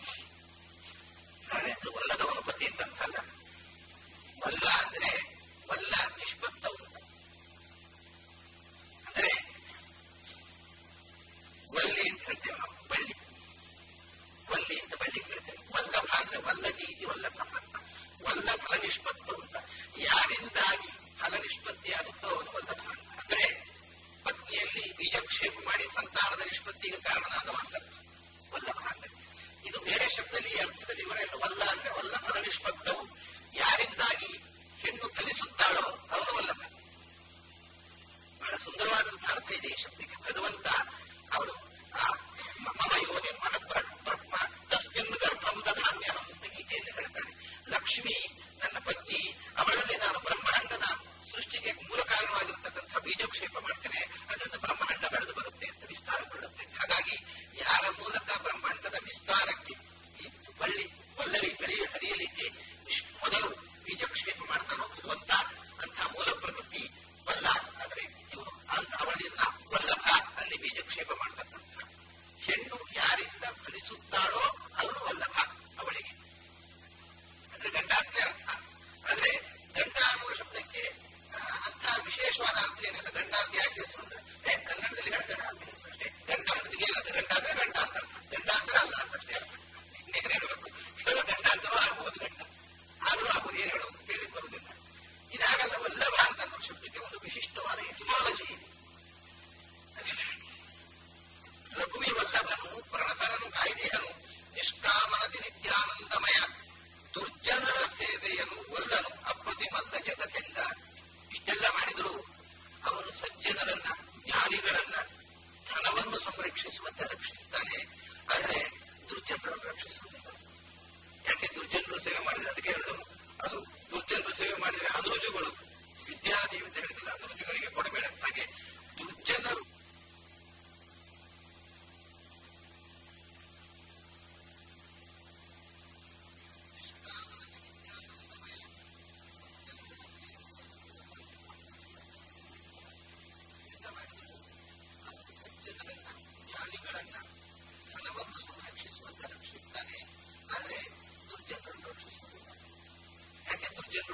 ಹಾಗೆ ಅಂದ್ರೆ ವಲ್ಲದವನು ಪತಿ ಅಂತ ಅರ್ಥ ಅಲ್ಲ ವಲ್ಲ ಅಂದ್ರೆ ವಲ್ಲ ನಿಷ್ಪತ್ತವು ಅಂದ್ರೆ ವಲ್ಲಿ ಅಂತ ಹೇಳ್ತೇವೆ ನಾವು ಬಳ್ಳಿ ವಲ್ಲಿ ಅಂತ ಬಳ್ಳಿ ಹೇಳ್ತೇವೆ ವಲ್ಲಭ ಅಂದ್ರೆ ವಲ್ಲದಿ ಇದು ವಲ್ಲಭ ವಲ್ಲ ಫಲ ನಿಷ್ಪತ್ತು ಅಂತ ಯಾರಿಂದಾಗಿ ಫಲ ನಿಷ್ಪತ್ತಿ ಆಗುತ್ತೋ ಅವನು ವಲ್ಲಭ ಅಂದ್ರೆ ಪತ್ನಿಯಲ್ಲಿ ಬೀಜಕ್ಷೇಪ ಮಾಡಿ ಸಂತಾನದ ನಿಷ್ಪತ್ತಿಗೆ ಕಾರಣನಾದವ ಅಂತ ವಲ್ಲಭ ಅಂದ್ರೆ ಇದು ಬೇರೆ ಶಬ್ದದಲ್ಲಿ ಈ ಅರ್ಥದಲ್ಲಿ ಇವರೆಲ್ಲ ವಲ್ಲ ಅಂದ್ರೆ ವಲ್ಲ ಫಲ ನಿಷ್ಪತ್ತವು ಯಾರಿಂದಾಗಿ ಹೆಣ್ಣು ಫಲಿಸುತ್ತಾಳೋ ಅವನು ವಲ್ಲಭ ಬಹಳ ಸುಂದರವಾದಂತಹ ಅರ್ಥ ಇದೆ ಈ ಶಬ್ದಕ್ಕೆ ಭಗವಂತ ಅವಳು ಮಮ ಯೋನಿ ಬ್ರಹ್ಮ ತಸ್ಮಿನ್ ಗರ್ಭಂ ದಧಾಮ್ಯ ಅಂತ ಗೀತೆಯಲ್ಲಿ ಹೇಳ್ತಾಳೆ ಲಕ್ಷ್ಮಿ ನನ್ನ ಪತ್ನಿ ಅವಳಲ್ಲಿ ನಾನು ಬ್ರಹ್ಮಾಂಡದ ಸೃಷ್ಟಿಗೆ ಮೂಲ ಕಾರಣವಾಗಿರತಕ್ಕಂಥ ಬೀಜಕ್ಷೇಪ ಮಾಡ್ತೇನೆ ಅದರಿಂದ ಬ್ರಹ್ಮಾಂಡ ಬೆಳೆದು ಬರುತ್ತೆ ಅಂತ ವಿಸ್ತಾರಗೊಳ್ಳುತ್ತೆ ಹಾಗಾಗಿ ಯಾರ ಮೂಲಕ ಬ್ರಹ್ಮಾಂಡದ ವಿಸ್ತಾರಕ್ಕೆ ಈ ಬಳ್ಳಿ ಒಲ್ಲರಿ ಬೆಳೆಯ ಹರಿಯಲಿಕ್ಕೆ ಮೊದಲು ಬೀಜಕ್ಷೇಪ ಮಾಡ್ತಾನೋ ಭಗವಂತ ಅಂಥ ಮೂಲ ಪ್ರಕೃತಿ ವಲ್ಲ ಅಂದ್ರೆ ಇವನು ಅಂತ ಅವಳಿಂದ ವಲ್ಲಭ ಅಲ್ಲಿ ಬೀಜಕ್ಷೇಪ ಮಾಡ್ತಕ್ಕಂಥ ಹೆಣ್ಣು ಯಾರಿಂದ ಫಲಿಸುತ್ತಾಳೋ ಅವನು ವಲ್ಲಭ ಅವಳಿಗೆ ಅಂದ್ರೆ ಗಂಡ ಅಂತ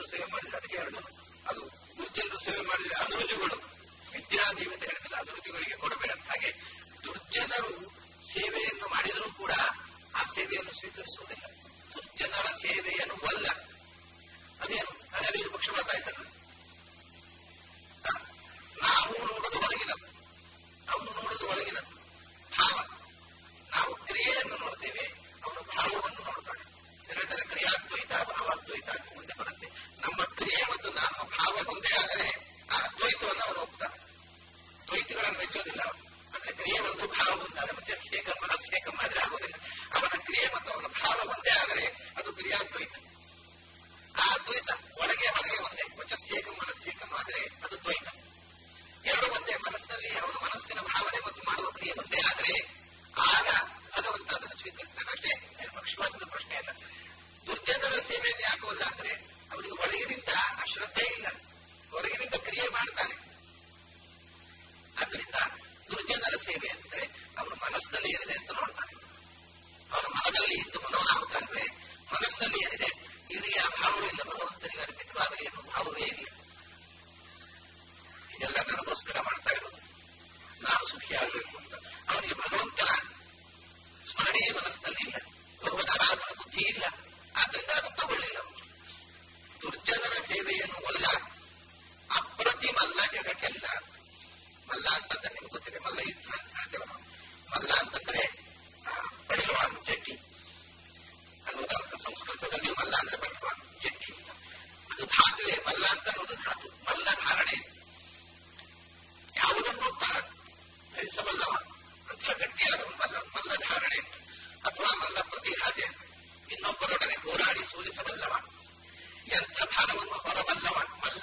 ದುರ್ಜನರು ಸೇವೆ ಮಾಡಿದ್ರೆ ಅದಕ್ಕೆ ಹೇಳಿದನು ಅದು ದುರ್ಜನರು ಸೇವೆ ಮಾಡಿದ್ರೆ ಅದು ರುಜುಗಳು ವಿದ್ಯಾದೇವಿ ಅಂತ ಹೇಳಿದ್ರೆ ಅದು ರುಜುಗಳಿಗೆ ಕೊಡಬೇಡ ಹಾಗೆ ದುರ್ಜನರು ಸೇವೆಯನ್ನು ಮಾಡಿದರೂ ಕೂಡ ಆ ಸೇವೆಯನ್ನು ಸ್ವೀಕರಿಸುವುದಿಲ್ಲ ದುರ್ಜನರ ಸೇವೆಯನ್ನು ವಲ್ಲ ಅದೇನು ಹಾಗಾದ್ರೆ ಇದು ಪಕ್ಷಪಾತ ಆಯ್ತಲ್ಲ ಹ? ನಾವು ನೋಡುವುದು ಹೊರಗಿನದ್ದು ಅವನು ನೋಡುವುದು ಒಳಗಿನದ್ದು ಭಾವ ನಾವು ಕ್ರಿಯೆಯನ್ನು ನೋಡ್ತೇವೆ ಅವನು ಭಾವವನ್ನು ನೋಡ್ತಾನೆ ಹೇಳ್ತಾರೆ ಕ್ರಿಯಾದ್ವೈತ ಭಾವಾದ್ವೈತ ಅಂತ ಮುಂದೆ ಬರುತ್ತೆ ನಮ್ಮ ಕ್ರಿಯೆ ಮತ್ತು ನಮ್ಮ ಭಾವ ಒಂದೇ ಆದರೆ ಆ ಅದ್ವೈತವನ್ನು ಅವನು ಒಪ್ತಾನೆ ದ್ವೈತಿಗಳನ್ನು ಮೆಚ್ಚೋದಿಲ್ಲ ಅವನು ಅಂದ್ರೆ ಕ್ರಿಯೆ ಒಂದು ಭಾವ ಒಂದಾದ್ರೆ ಮತ್ತೆ ಸೇಕಂ ಮನಸ್ಸೇಕಂ ಆದ್ರೆ ಆಗೋದಿಲ್ಲ ಅವನ ಕ್ರಿಯೆ ಮತ್ತು ಅವನ ಭಾವ ಒಂದೇ ಆದರೆ ಅದು ಕ್ರಿಯಾದ್ವೈತ ಆ ಅದ್ವೈತ ಒಳಗೆ ಹೊರಗೆ ಒಂದೇ ವಚಸ್ಸೇಕಂ ಮನಸ್ಸೇಕಂ ಆದ್ರೆ ಅದು ದ್ವೈತ ಎರಡು ಒಂದೇ ಮನಸ್ಸಲ್ಲಿ ಅವನ ಮನಸ್ಸಿನ ಭಾವನೆ ಮತ್ತು ಮಾಡುವ ಕ್ರಿಯೆ ಒಂದೇ ಆದರೆ ಆಗ ಭಗವಂತ ಅದನ್ನು ಸ್ವೀಕರಿಸ್ತಾನೆ ಅಷ್ಟೇ ಏನು ಪಕ್ಷಪಾತದ ಪ್ರಶ್ನೆ ಅಲ್ಲ ದುರ್ಜನರ ಸೇವೆಯನ್ನು ಯಾಕವಲ್ಲ ಅಂದ್ರೆ ಅವನಿಗೆ ಒಳಗಿನಿಂದ ಅಶ್ರದ್ಧೆ ಇಲ್ಲ ಹೊರಗಿನಿಂದ ಕ್ರಿಯೆ ಮಾಡ್ತಾನೆ ಆದ್ದರಿಂದ ದುರ್ಜನರ ಸೇವೆ ಅಂದ್ರೆ ಅವನ ಮನಸ್ಸಿನಲ್ಲಿ ಏನಿದೆ ಅಂತ ನೋಡ್ತಾನೆ ಅವನ ಮನದಲ್ಲಿ ಇದ್ದು ಮನೋನಾಗುತ್ತಲ್ವೇ ಮನಸ್ಸಿನಲ್ಲಿ ಏನಿದೆ ಇವನಿಗೆ ಆ ಭಾವವಿಲ್ಲ ಭಗವಂತನಿಗೆ ಅರ್ಪಿತವಾಗಲಿ ಎನ್ನುವ ಭಾವವೇ ಇಲ್ಲ ಇದೆಲ್ಲ ನನಗೋಸ್ಕರ ಮಾಡ್ತಾ ಇರೋದು ನಾನು ಸುಖಿ ಆಗಬೇಕು ಅಂತ ಅವನಿಗೆ ಭಗವಂತನ ಸ್ಮರಣೆಯೇ ಮನಸ್ಸಿನಲ್ಲಿ ಇಲ್ಲ ಭಗವತ ಆರಾಧನ ಬುದ್ಧಿ ಇಲ್ಲ ಆದ್ರಿಂದ ಅದನ್ನು ತಗೊಳ್ಳಿಲ್ಲ ಅವನು. ದುರ್ಜನರ ಸೇವೆಯನ್ನು ಒಲ್ಲ ಅಪ್ರತಿಮಲ್ಲ ಜಗಕ್ಕೆಲ್ಲ ಮಲ್ಲ ಅಂತಂದ್ರೆ ನಿಮ್ಗೆ ಗೊತ್ತಿದೆ ಮಲ್ಲ ಯುದ್ಧ ಅಂತ ಹೇಳ್ತೇವೆ ನಾವು ಮಲ್ಲ ಅಂತಂದ್ರೆ ಆ, ಪಡಿಲವಾನ್ ಜಟ್ಟಿ ಅನ್ನೋದರ್ಥ ಸಂಸ್ಕೃತದಲ್ಲಿ ಮಲ್ಲ ಅಂದ್ರೆ ಪಡಿಲವಾನ್ ಜಟ್ಟಿ ಅಂತ ಅದು ಧಾತುವೆ ಮಲ್ಲ ಅಂತ ಅನ್ನೋದು ಧಾತು ಮಲ್ಲ ಧಾರಣೆ ಯಾವುದನ್ನು ತ- ಧರಿಸಬಲ್ಲವ ಅಂಥ ಗಟ್ಟಿಯಾದವನು ಮಲ್ಲ ಮಲ್ಲ ಧಾರಣೆ ಅಥವಾ ಮಲ್ಲ ಪ್ರತಿಘಾತೆ ಇನ್ನೊಬ್ಬರೊಡನೆ ಹೋರಾಡಿ ಸೋಲಿಸಬಲ್ಲವ ಎಂಥ ಭಾರವನ್ನು ಹೊರಬಲ್ಲವ ಮಲ್ಲ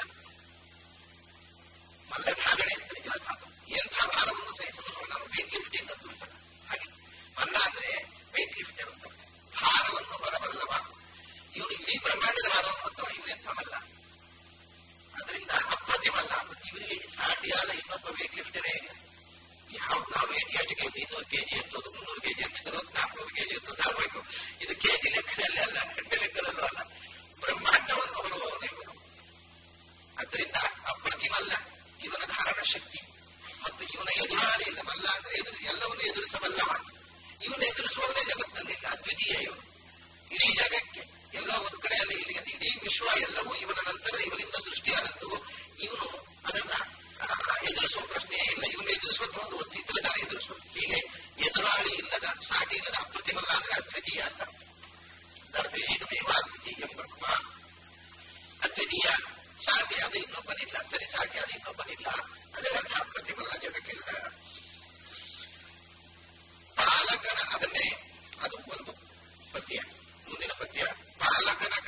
ಮಲ್ಲ ಧಾರಣೆ ಅಂತ ನಿಜ ಧಾತು ಎಂಥ ಭಾರವನ್ನು ಸಹಿಸಬಲ್ಲವ ನಾವು ವೇಟ್ ಲಿಫ್ಟಿಂಗ್ ಅಂತ ಉಂಟಲ್ಲ ಹಾಗೆ ಮಲ್ಲ ಅಂದ್ರೆ ವೇಟ್ ಲಿಫ್ಟರ್ ಅಂತ ಭಾರವನ್ನು ಹೊರಬಲ್ಲವ ಇವನು ಇಡೀ ಬ್ರಹ್ಮಾಂಡದ ಭಾರವನ್ನು ಹೊತ್ತವ ಇವನೆಂಥ ಮಲ್ಲ ಅದರಿಂದ ಅಪ್ರತಿಮಲ್ಲ ಇವರಿಗೆ ಸಾಟಿಯಾದ ಇನ್ನೊಬ್ಬ ವೇಟ್ ಲಿಫ್ಟರೇ ಇಲ್ಲ ಯಾವ ನಾವು ವೇಟ್ ಎಷ್ಟು ಕೆಜಿ ಇನ್ನೂರು ಕೆಜಿ ಎತ್ತೋದು ಮುನ್ನೂರು ಕೆಜಿ ಎತ್ತೋದು ನಾಲ್ಕುನೂರು ಕೆಜಿ ಎತ್ತೋದು ಆಗೋಯ್ತು ಇದು ಕೆಜಿ ಲೆಕ್ಕದಲ್ಲಿ ಅಲ್ಲ ಗಂಟೆ ಲೆಕ್ಕದಲ್ಲೂ ಅಲ್ಲ ಬ್ರಹ್ಮಾಂಡವನ್ನು ಹೊರುವವನು ಇವನು ಅದರಿಂದ ಅಪ್ರತಿಮಲ್ಲ ಇವನ ಧಾರಣ ಶಕ್ತಿ ಮತ್ತು ಇವನ ಎದುರಾಳಿ ಇಲ್ಲ ಮಲ್ಲ ಅಂದ್ರೆ ಎದುರು ಎಲ್ಲವನ್ನು ಎದುರಿಸಬಲ್ಲವ ಇವನು ಎದುರಿಸುವವನೇ ಜಗತ್ತಿನಲ್ಲಿಲ್ಲ ಅದ್ವಿತೀಯ ಇವನು ಇಡೀ ಜಗಕ್ಕೆ ಎಲ್ಲ ಒಂದು ಕಡೆಯಲ್ಲಿ ಇಲ್ಲಿ ಇಡೀ ವಿಶ್ವ ಎಲ್ಲವೂ ಇವನ ನಂತರ ಇವನಿಂದ ಸೃಷ್ಟಿಯಾದದ್ದು ಇವನು ಅದನ್ನ ಆ, ಎದುರಿಸುವ ಪ್ರಶ್ನೆಯೇ ಇಲ್ಲ ಇವನು ಎದುರಿಸುವಂತ ಒಂದು ವಸ್ತು ಇತರದಾರ ಎದುರಿಸುವುದು ಹೀಗೆ ಎದುರಾಳಿ ಇಲ್ಲದ ಸಾಟಿ ಇಲ್ಲದ ಅಪ್ರತಿಮಲ್ಲ ಅಂದ್ರೆ ಅದ್ವಿತೀಯ ಅಂತ ಅರ್ಥ ಏಕಮೇವ ಅದ್ವಿತೀಯಂ ಬ್ರಹ್ಮ ಅದ್ವಿತೀಯ ಸಾಟಿ ಅದು ಇನ್ನೊಬ್ಬನಿಲ್ಲ ಸರಿ ಸಾಟಿ ಅದು ಇನ್ನೊಬ್ಬನಿಲ್ಲ ಅದೇ ಅರ್ಥ ಅಪ್ರತಿಮಲ್ಲ ಜಗಕ್ಕಿಲ್ಲ